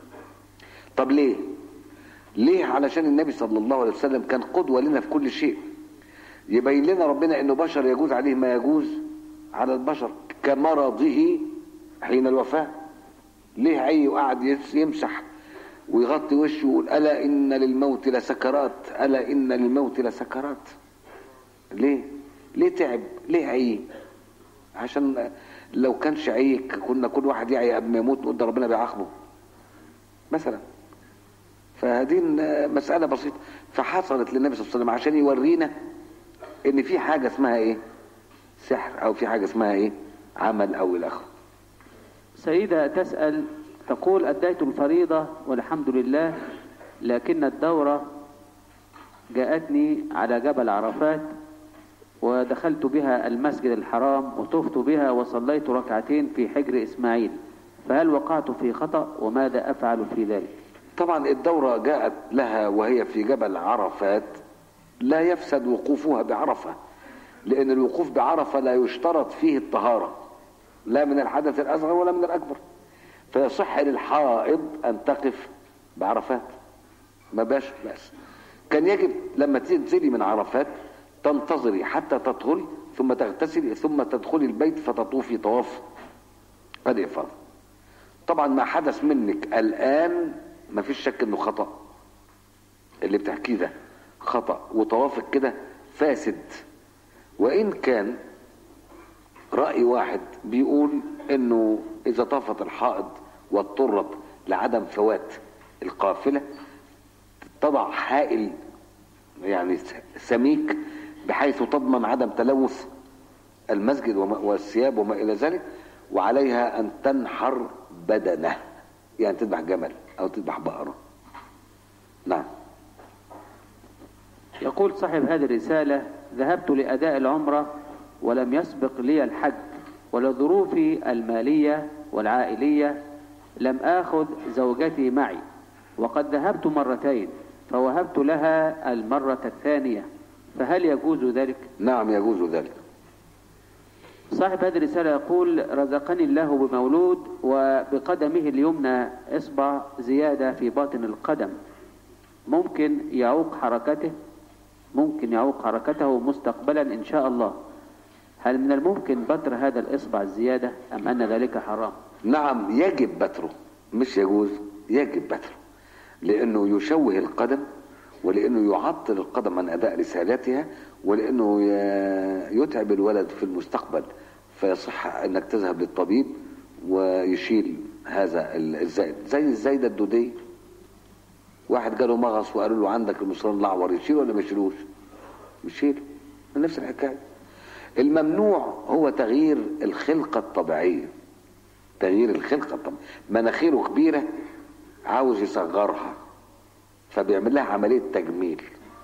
طب ليه ليه علشان النبي صلى الله عليه وسلم كان قدوه لنا في كل شيء يبين لنا ربنا انه بشر يجوز عليه ما يجوز على البشر كمرضه حين الوفاه ليه عي وقعد يس- يمسح ويغطي وشه ويقول الا ان للموت لسكرات الا ان للموت لسكرات ليه ليه تعب ليه عي عشان لو كانش عي كنا كل واحد يعي قبل ما يموت نقول ده ربنا بيعاقبه مثلا فهذه مسألة بسيطة فحصلت للنبي صلى الله عليه وسلم عشان يورينا ان في حاجة اسمها ايه سحر او في حاجة اسمها ايه عمل او الى اخره سيدة تسأل تقول أديت الفريضة والحمد لله لكن الدورة جاءتني على جبل عرفات ودخلت بها المسجد الحرام وطفت بها وصليت ركعتين في حجر إسماعيل فهل وقعت في خطأ وماذا أفعل في ذلك طبعا الدورة جاءت لها وهي في جبل عرفات لا يفسد وقوفها بعرفة لأن الوقوف بعرفة لا يشترط فيه الطهارة لا من الحدث الأصغر ولا من الأكبر فيصح للحائض أن تقف بعرفات ما باش بأس كان يجب لما تنزلي من عرفات تنتظري حتى تطهري ثم تغتسلي ثم تدخلي البيت فتطوفي طواف الإفاضة طبعا ما حدث منك الآن ما فيش شك انه خطأ اللي بتحكيه ده خطأ وطوافك كده فاسد وإن كان رأي واحد بيقول انه اذا طافت الحائض واضطرت لعدم فوات القافلة تضع حائل يعني سميك بحيث تضمن عدم تلوث المسجد وما- والثياب وما الى ذلك وعليها ان تنحر بدنه يعني تذبح جمل او تذبح بقره نعم يقول صاحب هذه الرسالة ذهبت لأداء العمرة ولم يسبق لي الحج ولظروفي المالية والعائلية لم آخذ زوجتي معي وقد ذهبت مرتين فوهبت لها المرة الثانية فهل يجوز ذلك؟ نعم يجوز ذلك صاحب هذه الرسالة يقول رزقني الله بمولود وبقدمه اليمنى إصبع زيادة في باطن القدم ممكن يعوق حركته ممكن يعوق حركته مستقبلا إن شاء الله هل من الممكن بتر هذا الإصبع الزيادة أم أن ذلك حرام نعم يجب بتره مش يجوز يجب بتره لانه يشوه القدم ولانه يعطل القدم عن اداء رسالتها ولانه ي- يتعب الولد في المستقبل فيصح انك تذهب للطبيب ويشيل هذا ال- الزائد زي الزايده الدوديه واحد جاله مغص وقالوا له عندك المصران الاعور يشيله ولا ما يشيلوش؟ يشيله نفس الحكايه الممنوع هو تغيير الخلقه الطبيعيه تغيير الخلقة طب مناخيره كبيرة عاوز يصغرها فبيعمل لها عملية تجميل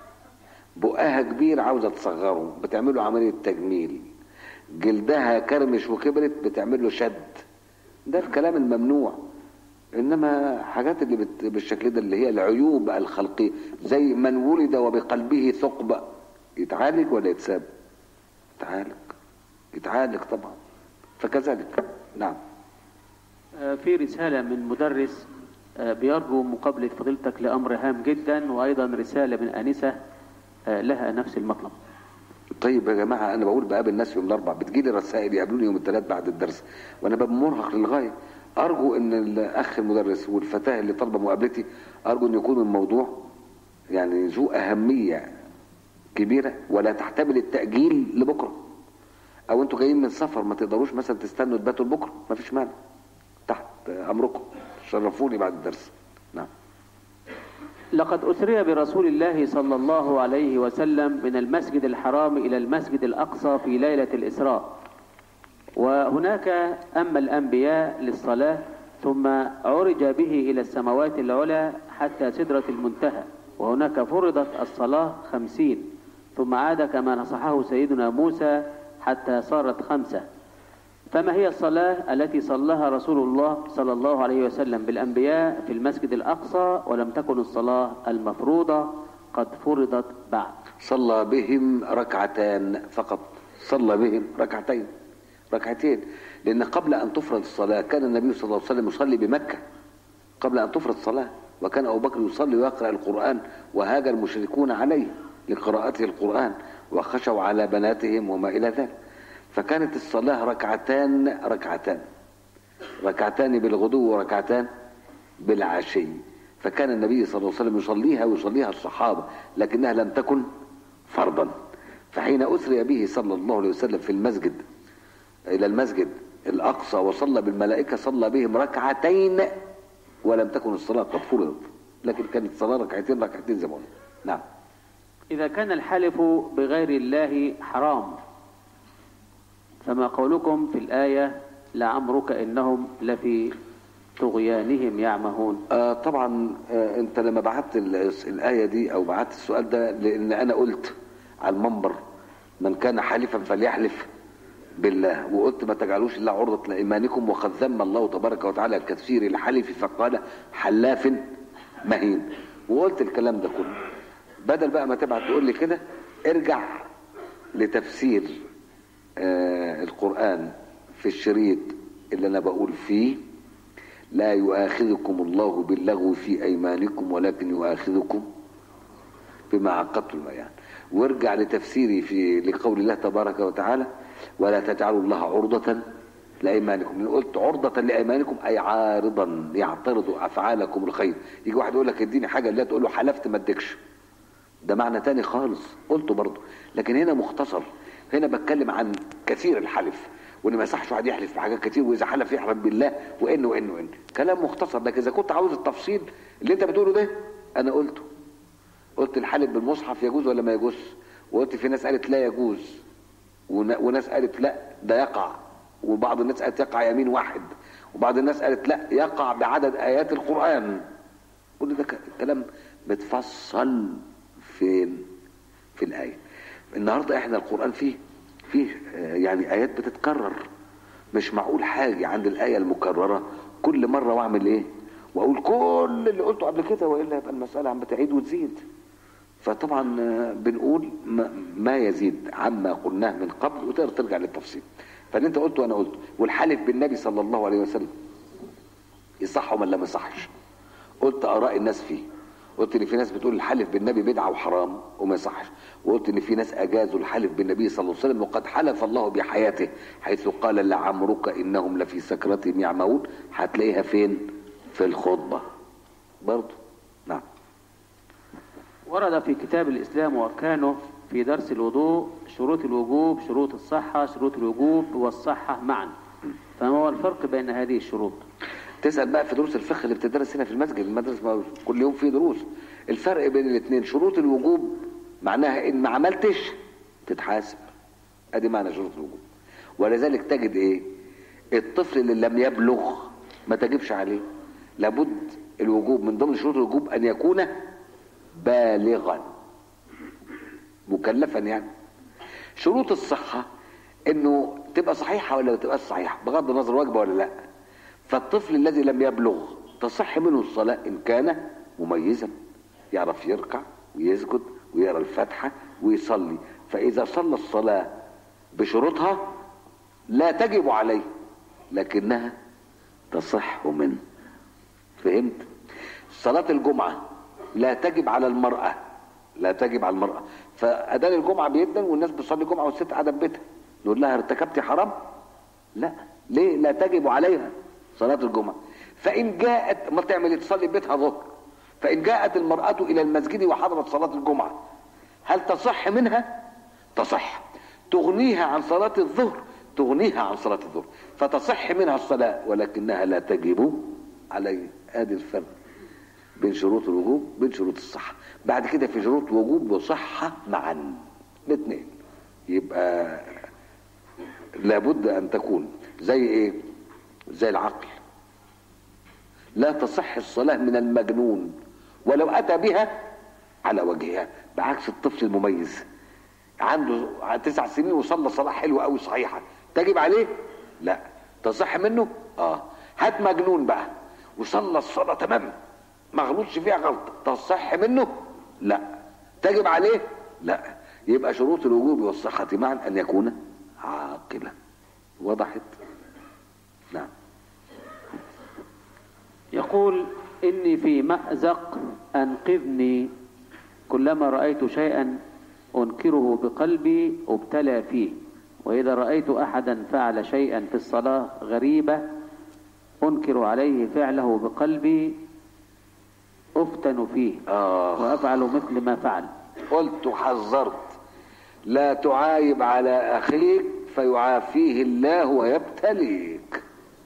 بقها كبير عاوزة تصغره بتعمل له عملية تجميل جلدها كرمش وكبرت بتعمل له شد ده الكلام الممنوع انما حاجات اللي بت... بالشكل ده اللي هي العيوب الخلقية زي من ولد وبقلبه ثقب يتعالج ولا يتساب يتعالج يتعالج طبعا فكذلك نعم آه، في رسالة من مدرس آه، بيرجو مقابلة فضيلتك لأمر هام جدا وأيضا رسالة من آنسة آه، لها نفس المطلب طيب يا جماعه انا بقول بقابل ناس يوم الاربع بتجيلي رسائل يقابلوني يوم الثلاث بعد الدرس وانا ببقى مرهق للغايه ارجو ان الاخ المدرس والفتاه اللي طالبه مقابلتي ارجو ان يكون الموضوع يعني ذو اهميه كبيره ولا تحتمل التاجيل لبكره او انتوا جايين من سفر ما تقدروش مثلا تستنوا تباتوا لبكره ما فيش مانع تحت امركم شرفوني بعد الدرس نعم لقد أسري برسول الله صلى الله عليه وسلم من المسجد الحرام إلى المسجد الأقصى في ليلة الإسراء وهناك أما الأنبياء للصلاة ثم عرج به إلى السماوات العلى حتى سدرة المنتهى وهناك فرضت الصلاة خمسين ثم عاد كما نصحه سيدنا موسى حتى صارت خمسة فما هي الصلاة التي صلاها رسول الله صلى الله عليه وسلم بالأنبياء في المسجد الأقصى ولم تكن الصلاة المفروضة قد فرضت بعد صلى بهم ركعتان فقط صلى بهم ركعتين ركعتين لأن قبل أن تفرض الصلاة كان النبي صلى الله عليه وسلم يصلي بمكة قبل أن تفرض الصلاة وكان أبو بكر يصلي ويقرأ القرآن وهاج المشركون عليه لقراءته القرآن وخشوا على بناتهم وما إلى ذلك فكانت الصلاة ركعتان ركعتان ركعتان بالغدو وركعتان بالعشي فكان النبي صلى الله عليه وسلم يصليها ويصليها الصحابة لكنها لم تكن فرضا فحين أسري به صلى الله عليه وسلم في المسجد إلى المسجد الأقصى وصلى بالملائكة صلى بهم ركعتين ولم تكن الصلاة قد فرضت لكن كانت الصلاة ركعتين ركعتين زي ما قلنا نعم إذا كان الحلف بغير الله حرام فما قولكم في الآية لعمرك إنهم لفي طغيانهم يعمهون آه طبعا آه انت لما بعت ال- الآية دي او بعت السؤال ده لان انا قلت على المنبر من كان حالفا فليحلف بالله وقلت ما تجعلوش الله عرضة لإيمانكم وقد ذم الله تبارك وتعالى كثير الحلف فقال حلاف مهين وقلت الكلام ده كله بدل بقى ما تبعت تقول لي كده ارجع لتفسير آه القرآن في الشريط اللي انا بقول فيه لا يؤاخذكم الله باللغو في ايمانكم ولكن يؤاخذكم بما عقدتم الايمان وارجع لتفسيري في لقول الله تبارك وتعالى ولا تجعلوا الله عرضة لأيمانكم إن قلت عرضة لأيمانكم أي عارضا يعترض أفعالكم الخير يجي واحد يقول لك اديني حاجة اللي تقول له حلفت ما اديكش ده معنى تاني خالص قلته برضه لكن هنا مختصر هنا بتكلم عن كثير الحلف وان ما يصحش واحد يحلف بحاجات كتير واذا حلف يحلف بالله وان وان وان كلام مختصر لكن اذا كنت عاوز التفصيل اللي انت بتقوله ده انا قلته قلت الحلف بالمصحف يجوز ولا ما يجوز وقلت في ناس قالت لا يجوز وناس قالت لا ده يقع وبعض الناس قالت يقع يمين واحد وبعض الناس قالت لا يقع بعدد ايات القران كل ده كلام متفصل فين في الايه النهارده احنا القران فيه فيه يعني ايات بتتكرر مش معقول حاجه عند الايه المكرره كل مره واعمل ايه واقول كل اللي قلته قبل كده والا يبقى المساله عم بتعيد وتزيد فطبعا بنقول ما يزيد عما قلناه من قبل وتقدر ترجع للتفصيل فاللي انت قلته انا قلته والحلف بالنبي صلى الله عليه وسلم يصح ولا ما يصحش قلت اراء الناس فيه قلت ان في ناس بتقول الحلف بالنبي بدعه وحرام وما يصحش وقلت ان في ناس اجازوا الحلف بالنبي صلى الله عليه وسلم وقد حلف الله بحياته حيث قال لعمرك انهم لفي سكرتهم يعمهون هتلاقيها فين في الخطبه برضه نعم ورد في كتاب الإسلام وأركانه في درس الوضوء شروط الوجوب شروط الصحة شروط الوجوب والصحة معا فما هو الفرق بين هذه الشروط تسأل بقى في دروس الفقه اللي بتدرس هنا في المسجد المدرسة كل يوم فيه دروس الفرق بين الاثنين شروط الوجوب معناها ان ما عملتش تتحاسب ادي معنى شروط الوجوب ولذلك تجد ايه الطفل اللي لم يبلغ ما تجبش عليه لابد الوجوب من ضمن شروط الوجوب ان يكون بالغا مكلفا يعني شروط الصحة انه تبقى صحيحة ولا ما تبقاش صحيحة بغض النظر واجبة ولا لا فالطفل الذي لم يبلغ تصح منه الصلاة ان كان مميزا يعرف يركع ويسجد ويقرا الفاتحة ويصلي فاذا صلى الصلاة بشروطها لا تجب عليه لكنها تصح منه فهمت صلاة الجمعة لا تجب على المرأة لا تجب على المرأة فأذان الجمعة بيدن والناس بتصلي جمعة والست قاعدة في بيتها نقول لها ارتكبتي حرام لا ليه لا تجب عليها صلاة الجمعة فإن جاءت ما تعمل تصلي في بيتها ظهر فإن جاءت المرأة إلى المسجد وحضرت صلاة الجمعة هل تصح منها تصح تغنيها عن صلاة الظهر تغنيها عن صلاة الظهر فتصح منها الصلاة ولكنها لا تجب عليه ادي الفرق بين شروط الوجوب بين شروط الصحة بعد كده في شروط وجوب وصحة معا الاثنين يبقى لابد ان تكون زي ايه زي العقل لا تصح الصلاة من المجنون ولو اتى بها على وجهها بعكس الطفل المميز عنده تسع سنين وصلى صلاة حلوة قوي صحيحة تجب عليه لا تصح منه اه هات مجنون بقى وصلى الصلاة تمام ما غلطش فيها غلط تصح منه لا تجب عليه لا يبقى شروط الوجوب والصحة معا ان يكون عاقلا وضحت نعم يقول إني في مأزق أنقذني كلما رأيت شيئا أنكره بقلبي ابتلى فيه وإذا رأيت أحدا فعل شيئا في الصلاة غريبة أنكر عليه فعله بقلبي أفتن فيه آه. وأفعل مثل ما فعل قلت حذرت لا تعايب على اخيك فيعافيه الله ويبتليك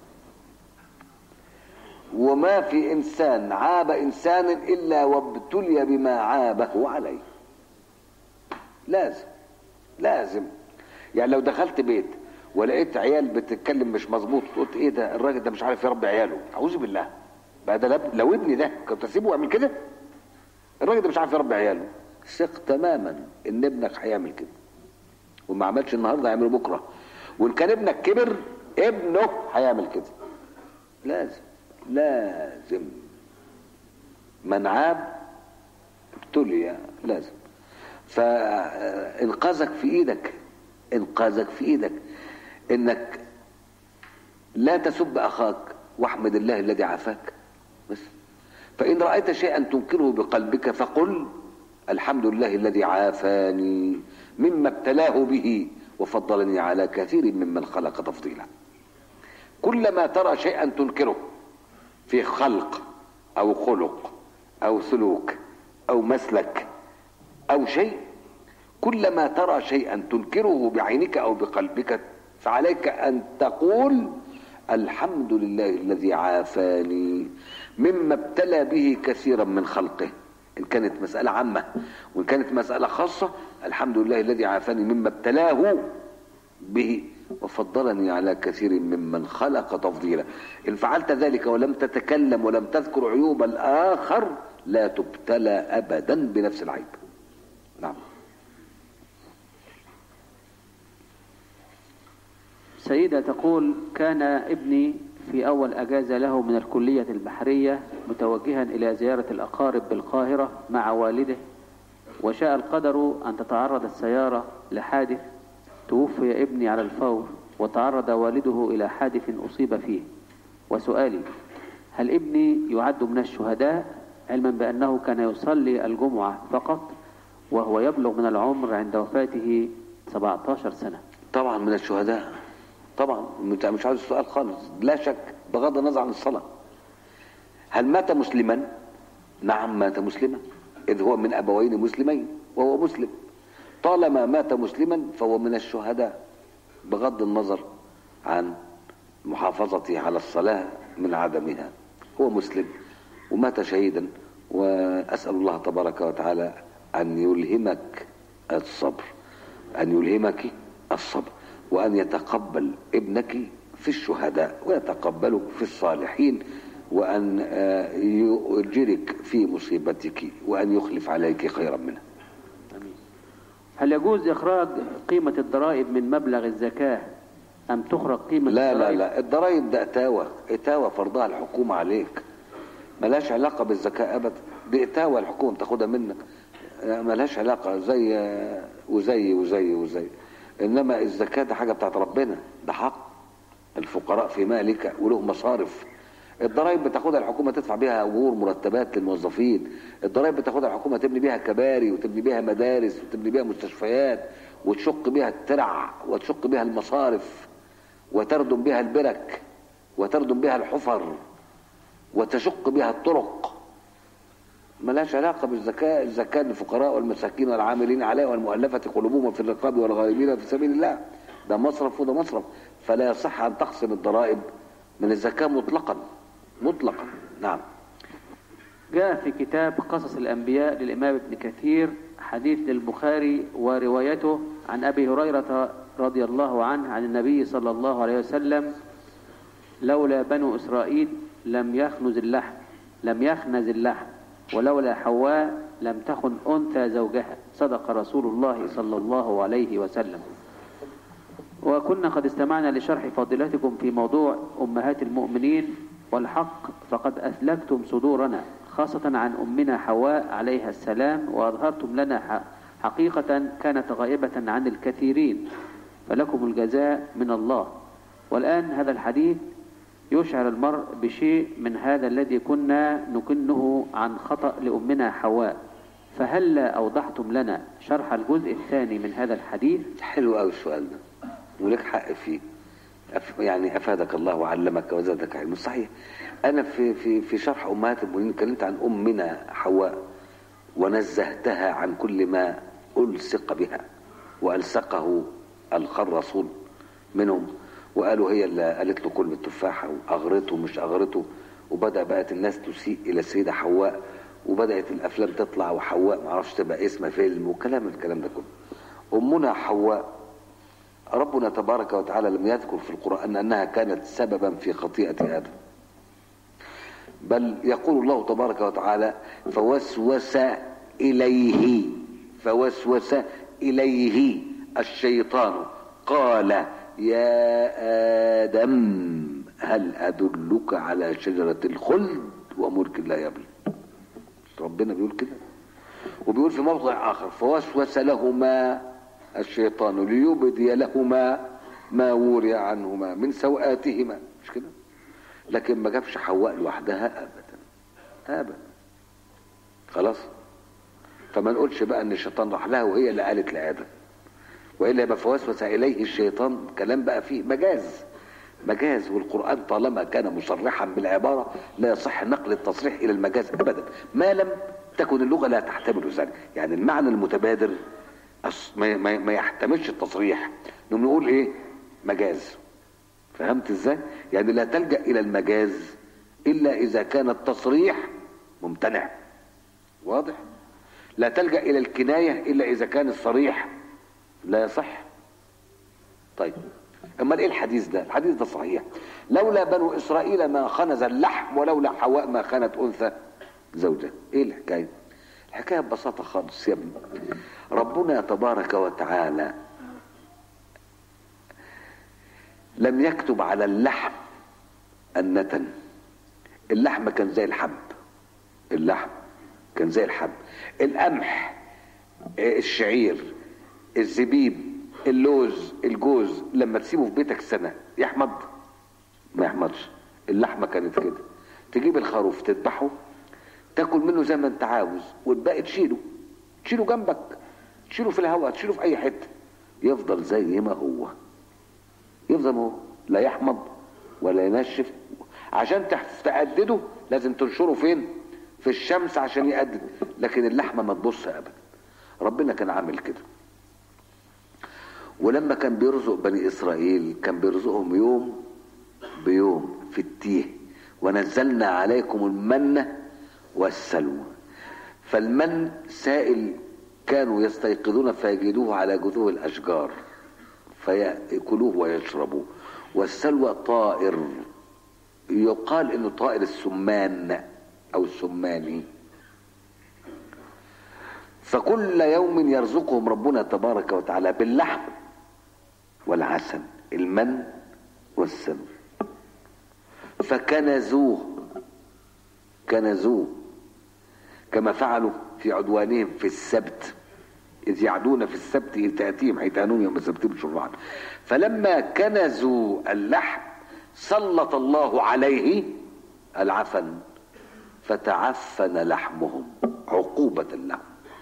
وما في انسان عاب انسانا الا وابتلي بما عابه عليه لازم لازم يعني لو دخلت بيت ولقيت عيال بتتكلم مش مظبوط قلت ايه ده الراجل ده مش عارف يربي عياله اعوذ بالله بقى ده لب- لو ابني ده كنت اسيبه يعمل كده الراجل ده مش عارف يربي عياله ثق تماما ان ابنك هيعمل كده وما عملش النهارده هيعمله بكره وان كان ابنك كبر ابنه هيعمل كده لازم لازم من عاب ابتلي لازم فانقاذك في ايدك انقاذك في ايدك انك لا تسب اخاك واحمد الله الذي عافاك بس فان رايت شيئا تنكره بقلبك فقل الحمد لله الذي عافاني مما ابتلاه به وفضلني على كثير ممن خلق تفضيلا كلما ترى شيئا تنكره في خلق او خلق او سلوك او مسلك او شيء كلما ترى شيئا تنكره بعينك او بقلبك فعليك ان تقول الحمد لله الذي عافاني مما ابتلى به كثيرا من خلقه ان كانت مسألة عامة وان كانت مسألة خاصة الحمد لله الذي عافاني مما ابتلاه به وفضلني على كثير ممن خلق تفضيلا ان فعلت ذلك ولم تتكلم ولم تذكر عيوب الاخر لا تبتلى ابدا بنفس العيب نعم سيدة تقول كان ابني في أول أجازة له من الكلية البحرية متوجها إلى زيارة الأقارب بالقاهرة مع والده وشاء القدر أن تتعرض السيارة لحادث توفي ابني على الفور وتعرض والده إلى حادث أصيب فيه وسؤالي هل ابني يعد من الشهداء علما بأنه كان يصلي الجمعة فقط وهو يبلغ من العمر عند وفاته 17 سنة طبعا من الشهداء طبعا مش مش عاوز السؤال خالص لا شك بغض النظر عن الصلاة هل مات مسلما نعم مات مسلما إذ هو من أبوين مسلمين وهو مسلم طالما مات مسلما فهو من الشهداء بغض النظر عن محافظته على الصلاة من عدمها هو مسلم ومات شهيدا وأسأل الله تبارك وتعالى أن يلهمك الصبر أن يلهمك الصبر وأن يتقبل ابنك في الشهداء ويتقبله في الصالحين وأن يؤجرك في مصيبتك وأن يخلف عليك خيرا منها هل يجوز إخراج قيمة الضرائب من مبلغ الزكاة أم تخرج قيمة لا لا الضرائب لا الضرائب ده اتاوة اتاوة فرضها الحكومة عليك ملاش علاقة بالزكاة أبدا دي اتاوة الحكومة تاخدها منك ملهاش علاقة زي وزي وزي وزي إنما الزكاة ده حاجة بتاعت ربنا ده حق الفقراء في مالك وله مصارف الضرائب بتاخدها الحكومة تدفع بيها أجور مرتبات للموظفين الضرائب بتاخدها الحكومة تبني بيها كباري وتبني بيها مدارس وتبني بيها مستشفيات وتشق بيها الترع وتشق بيها المصارف وتردم بها البرك وتردم بها الحفر وتشق بها الطرق ملهاش علاقة بالزكاة الزكاة للفقراء والمساكين والعاملين عليها والمؤلفة قلوبهم في الرقاب والغارمين في سبيل الله ده مصرف وده مصرف فلا يصح أن تقسم الضرائب من الزكاة مطلقا مطلقا نعم جاء في كتاب قصص الأنبياء للإمام ابن كثير حديث للبخاري وروايته عن أبي هريرة رضي الله عنه عن النبي صلى الله عليه وسلم لولا بنو إسرائيل لم يخنز اللحم لم يخنز اللحم ولولا حواء لم تخن أنثى زوجها صدق رسول الله صلى الله عليه وسلم وكنا قد استمعنا لشرح فضيلتكم في موضوع أمهات المؤمنين والحق فقد أثلكتم صدورنا خاصة عن أمنا حواء عليها السلام وأظهرتم لنا ح- حقيقة كانت غائبة عن الكثيرين فلكم الجزاء من الله والآن هذا الحديث يشعر المرء بشيء من هذا الذي كنا نكنه عن خطأ لأمنا حواء فهل أوضحتم لنا شرح الجزء الثاني من هذا الحديث حلو قوي السؤال ده ولك حق فيه أف يعني افادك الله وعلمك وزادك علم صحيح انا في في في شرح امهات المؤمنين اتكلمت عن امنا حواء ونزهتها عن كل ما الصق بها والصقه الخرصون منهم وقالوا هي اللي قالت له كل بالتفاحه واغرته مش اغرته وبدا بقت الناس تسيء الى السيده حواء وبدات الافلام تطلع وحواء ما اعرفش تبقى اسمها فيلم وكلام الكلام ده كله امنا حواء ربنا تبارك وتعالى لم يذكر في القرآن أنها كانت سببا في خطيئة آدم بل يقول الله تبارك وتعالى فوسوس إليه فوسوس إليه الشيطان قال يا آدم هل أدلك على شجرة الخلد وملك لا يبلى ربنا بيقول كده وبيقول في موضع آخر فوسوس لهما الشيطان ليبدي لهما ما وري عنهما من سوآتهما مش كده لكن ما جابش حواء لوحدها أبدا أبدا خلاص فما نقولش بقى ان الشيطان راح لها وهي اللي قالت لآدم والا يبقى فوسوس اليه الشيطان كلام بقى فيه مجاز مجاز والقران طالما كان مصرحا بالعباره لا يصح نقل التصريح الى المجاز ابدا ما لم تكن اللغه لا تحتمل ذلك يعني المعنى المتبادر أص- ما, ما, ما يحتملش التصريح نقوم نقول ايه مجاز فهمت ازاي يعني لا تلجا الى المجاز الا اذا كان التصريح ممتنع واضح لا تلجا الى الكنايه الا اذا كان الصريح لا يصح طيب امال ايه الحديث ده الحديث ده صحيح لولا بنو اسرائيل ما خنز اللحم ولولا حواء ما خانت انثى زوجة ايه الحكايه الحكايه ببساطه خالص يا ابني ربنا تبارك وتعالى لم يكتب على اللحم النتن اللحم كان زي الحب اللحم كان زي الحب القمح آه، الشعير الزبيب اللوز الجوز لما تسيبه في بيتك سنة يحمض ما يحمضش اللحمة كانت كده تجيب الخروف تذبحه تاكل منه زي ما انت عاوز والباقي تشيله تشيله جنبك تشيله في الهواء تشيله في اي حتة يفضل زي ما هو يفضل ما هو لا يحمض ولا ينشف عشان تح- تقدده لازم تنشره فين في الشمس عشان يقدد لكن اللحمه ما تبص ابدا ربنا كان عامل كده ولما كان بيرزق بني اسرائيل كان بيرزقهم يوم بيوم في التيه ونزلنا عليكم المن والسلوى فالمن سائل كانوا يستيقظون فيجدوه على جذوع الاشجار فيأكلوه ويشربوه والسلوى طائر يقال انه طائر السمان او السماني فكل يوم يرزقهم ربنا تبارك وتعالى باللحم والعسل المن والسلوى فكنزوه كنزوه كما فعلوا في عدوانهم في السبت إذ يعدون في السبت إذ تأتيهم حيتانون يوم سبتهم شرعا فلما كنزوا اللحم سلط الله عليه العفن فتعفن لحمهم عقوبة اللحم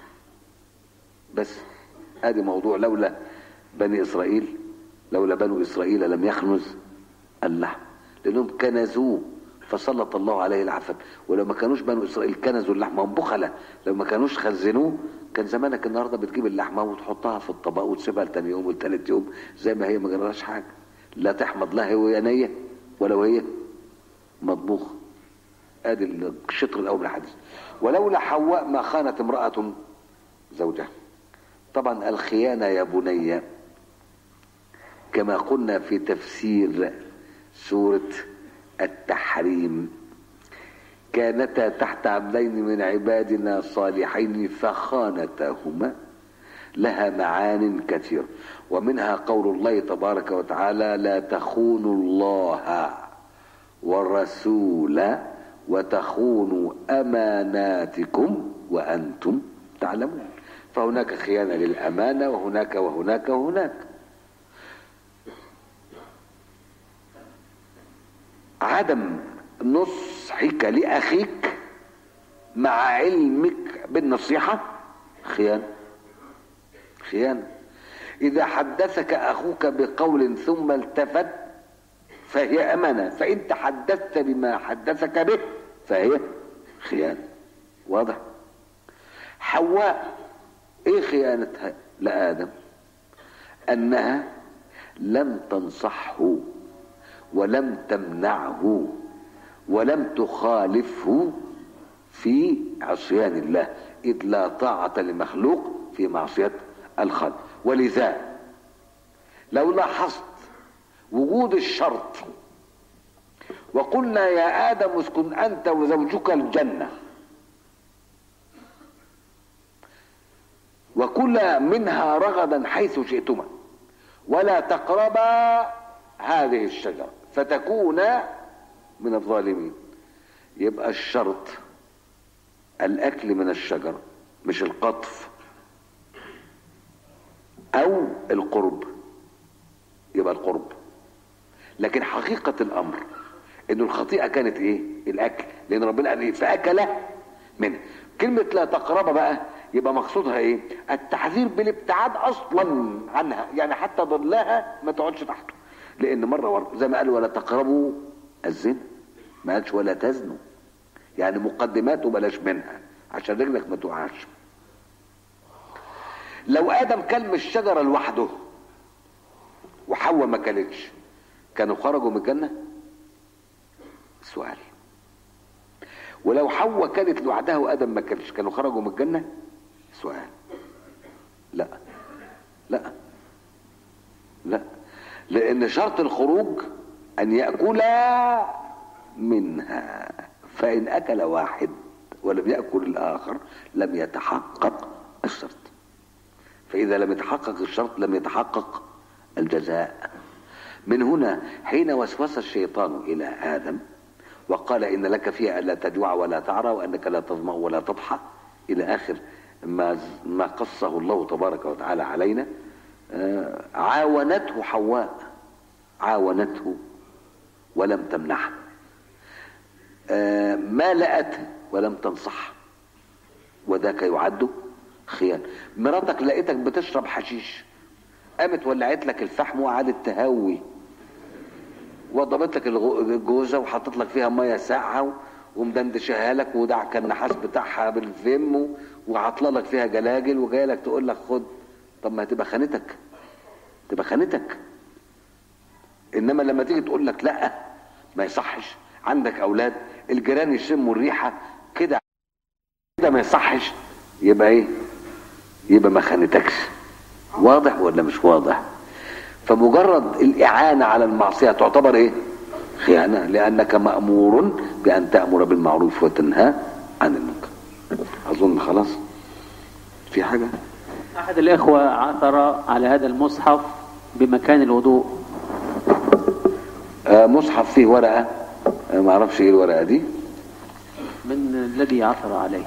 بس ادي موضوع لولا بني اسرائيل لولا بنو اسرائيل لم يخنز اللحم لانهم كنزوه فسلط الله عليه العفن ولو ما كانوش بنو اسرائيل كنزوا اللحمه هم بخله لو ما كانوش خزنوه كان زمانك النهارده بتجيب اللحمه وتحطها في الطبق وتسيبها لتاني يوم وتالت يوم زي ما هي ما جرالهاش حاجه لا تحمض لها وهي نيه ولا وهي مطبوخ ادي الشطر الاول من الحديث ولولا حواء ما خانت امراه زوجها طبعا الخيانه يا بني كما قلنا في تفسير سوره التحريم كانتا تحت عبدين من عبادنا صالحين فخانتاهما لها معان كثيرة ومنها قول الله تبارك وتعالى لا تخونوا الله والرسول وتخونوا أماناتكم وأنتم تعلمون فهناك خيانة للأمانة وهناك وهناك وهناك عدم نصحك لأخيك مع علمك بالنصيحة خيانة خيانة إذا حدثك أخوك بقول ثم التفت فهي أمانة فإن تحدثت بما حدثك به فهي خيانة واضح حواء إيه خيانتها لآدم أنها لم تنصحه ولم تمنعه ولم تخالفه في عصيان الله إذ لا طاعة لمخلوق في معصية الخلق ولذا لو لاحظت وجود الشرط وقلنا يا آدم اسكن أنت وزوجك الجنة وكلا منها رغدا حيث شئتما ولا تقربا هذه الشجرة فتكونا من الظالمين يبقى الشرط الأكل من الشجرة مش القطف أو القرب يبقى القرب لكن حقيقة الأمر إنه الخطيئة كانت إيه؟ الأكل لأن ربنا قال إيه؟ فأكل منه كلمة لا تقرب بقى يبقى مقصودها إيه؟ التحذير بالابتعاد أصلا عنها يعني حتى ضلها ما تقعدش تحته لأن مرة ورد زي ما قال ولا تقربوا الزنا ما قالش ولا تزنوا يعني مقدمات وبلاش منها عشان رجلك ما تقعش لو ادم كل من الشجره لوحده وحواء ما كلتش كانوا خرجوا من الجنه سؤال ولو حواء كانت لوحدها وادم ما كلش كانوا خرجوا من الجنه سؤال لا لا لا لان شرط الخروج ان ياكلا منها فان اكل واحد ولم ياكل الاخر لم يتحقق الشرط فإذا لم يتحقق الشرط لم يتحقق الجزاء من هنا حين وسوس الشيطان إلى آدم وقال إن لك فيها ألا تجوع ولا تعرى وأنك لا تظمأ ولا تضحى إلى آخر ما ما قصه الله تبارك وتعالى علينا آه، عاونته حواء عاونته ولم تمنعه آه، ما لأته ولم تنصحه وذاك يعد خيانة مراتك لقيتك بتشرب حشيش قامت ولعت لك الفحم وقعدت تهوي وضبت لك الغو- الجوزه وحطت لك فيها ميه ساقعه ومدندشها لك ودعك النحاس بتاعها بالفم وعطله لك فيها جلاجل وجايه لك تقول لك خد طب ما هتبقى خانتك تبقى خانتك انما لما تيجي تقول لك لا ما يصحش عندك اولاد الجيران يشموا الريحه كده كده ما يصحش يبقى ايه يبقى ما خانتكش واضح ولا مش واضح فمجرد الإعانة على المعصية تعتبر ايه خيانة لأنك مأمور بأن تأمر بالمعروف وتنهى عن المنكر أظن خلاص في حاجة أحد الإخوة عثر على هذا المصحف بمكان الوضوء آه مصحف فيه ورقة آه ما اعرفش ايه الورقة دي من الذي عثر عليه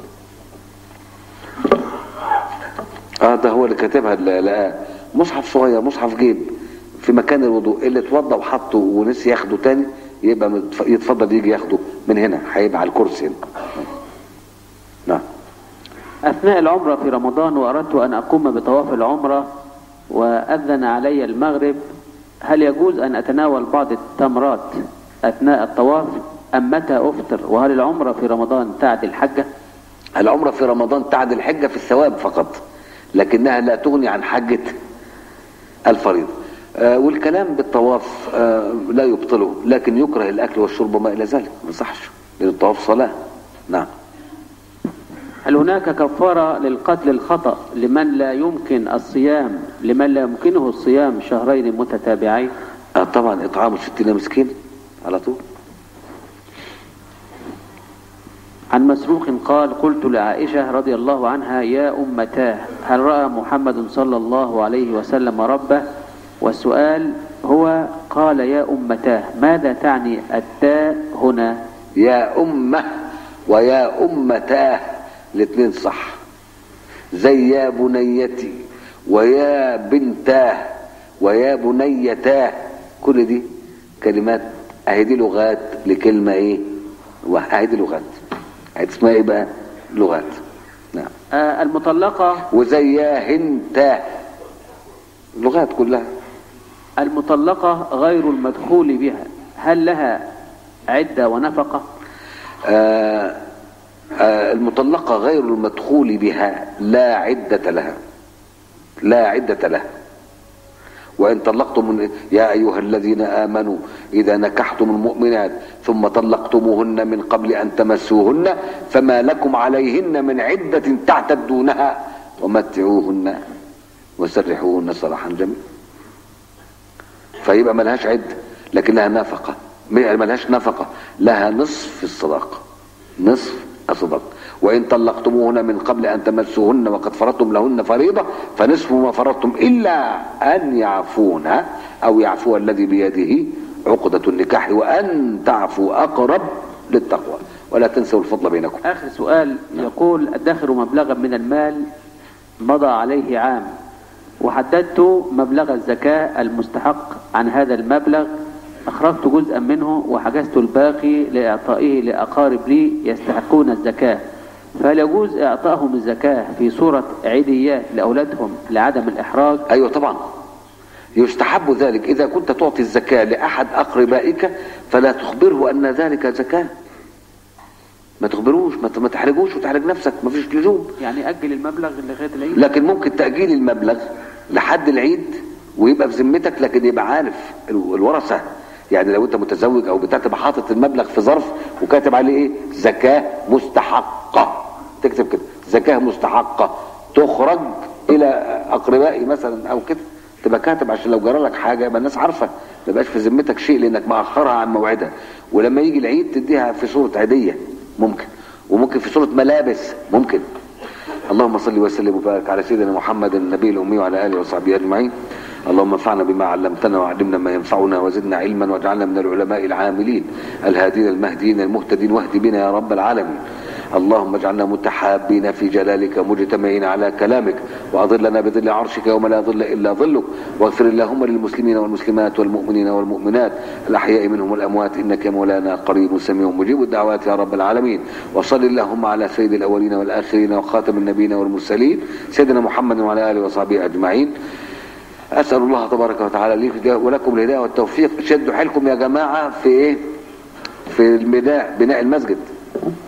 اه ده هو اللي كاتبها اللي لقاه مصحف صغير مصحف جيب في مكان الوضوء اللي اتوضى وحطه ونسي ياخده تاني يبقى متف- يتفضل يجي ياخده من هنا هيبقى على الكرسي هنا نعم أثناء العمرة في رمضان وأردت أن أقوم بطواف العمرة وأذن علي المغرب هل يجوز أن أتناول بعض التمرات أثناء الطواف أم متى أفطر وهل العمرة في رمضان تعدل حجة العمرة في رمضان تعدل حجة في الثواب فقط لكنها لا تغني عن حجة الفريضة آه والكلام بالطواف آه لا يبطله لكن يكره الأكل والشرب وما إلى ذلك ما يصحش لأن الطواف صلاة نعم هل هناك كفارة للقتل الخطأ لمن لا يمكن الصيام لمن لا يمكنه الصيام شهرين متتابعين آه طبعا إطعام ستين مسكين على طول عن مسروق قال قلت لعائشة رضي الله عنها يا أمتاه هل رأى محمد صلى الله عليه وسلم ربه والسؤال هو قال يا أمتاه ماذا تعني التاء هنا يا أمة ويا أمتاه الاثنين صح زي يا بنيتي ويا بنتاه ويا بنيتاه كل دي كلمات اهي دي لغات لكلمة ايه اهي دي لغات اهي اسمها ايه بقى لغات نعم آه المطلقة وزي يا هنتاه لغات كلها المطلقة غير المدخول بها هل لها عدة ونفقة آه آه المطلقة غير المدخول بها لا عدة لها لا عدة لها وإن طلقتم من يا أيها الذين آمنوا إذا نكحتم المؤمنات ثم طلقتموهن من قبل أن تمسوهن فما لكم عليهن من عدة تعتدونها ومتعوهن وسرحوهن سراحا جميلا فيبقى ملهاش عدة لكن لها نفقة ملهاش نفقة لها نصف الصداقة نصف الصداقة وإن طلقتموهن من قبل أن تمسوهن وقد فرضتم لهن فريضة فنصف ما فرضتم إلا أن يعفون أو يعفو الذي بيده عقدة النكاح وأن تعفوا أقرب للتقوى ولا تنسوا الفضل بينكم آخر سؤال يقول أدخر مبلغا من المال مضى عليه عام وحددت مبلغ الزكاة المستحق عن هذا المبلغ أخرجت جزءا منه وحجزت الباقي لإعطائه لأقارب لي يستحقون الزكاة فهل يجوز إعطائهم الزكاة في صورة عيديات لأولادهم لعدم الإحراج أيوة طبعا يستحب ذلك إذا كنت تعطي الزكاة لأحد أقربائك فلا تخبره أن ذلك زكاة ما تخبروش ما ما تحرجوش وتحرج نفسك ما فيش لزوم يعني أجل المبلغ لغاية العيد لكن ممكن تأجيل المبلغ لحد العيد ويبقى في ذمتك لكن يبقى عارف ال- الورثة يعني لو انت متزوج او بتاع تبقى حاطط المبلغ في ظرف وكاتب عليه ايه زكاة مستحقة تكتب كده زكاة مستحقة تخرج الى اقربائي مثلا او كده تبقى كاتب عشان لو جرى لك حاجه يبقى الناس عارفه ما يبقاش في ذمتك شيء لانك مأخرها عن موعدها ولما يجي العيد تديها في صوره عيديه ممكن وممكن في صوره ملابس ممكن اللهم صل وسلم وبارك على سيدنا محمد النبي الامي وعلى اله وصحبه اجمعين اللهم انفعنا بما علمتنا وعلمنا ما ينفعنا وزدنا علما واجعلنا من العلماء العاملين الهادين المهديين المهتدين واهد بنا يا رب العالمين اللهم اجعلنا متحابين في جلالك مجتمعين على كلامك واظلنا بظل عرشك يوم لا ظل الا ظلك واغفر اللهم للمسلمين والمسلمات والمؤمنين والمؤمنات الاحياء منهم والاموات انك يا مولانا قريب سميع مجيب الدعوات يا رب العالمين وصل اللهم على سيد الاولين والاخرين وخاتم النبيين والمرسلين سيدنا محمد وعلى اله وصحبه اجمعين اسال الله تبارك وتعالى لي ولكم الهدايه والتوفيق شدوا حيلكم يا جماعه في ايه في البناء بناء المسجد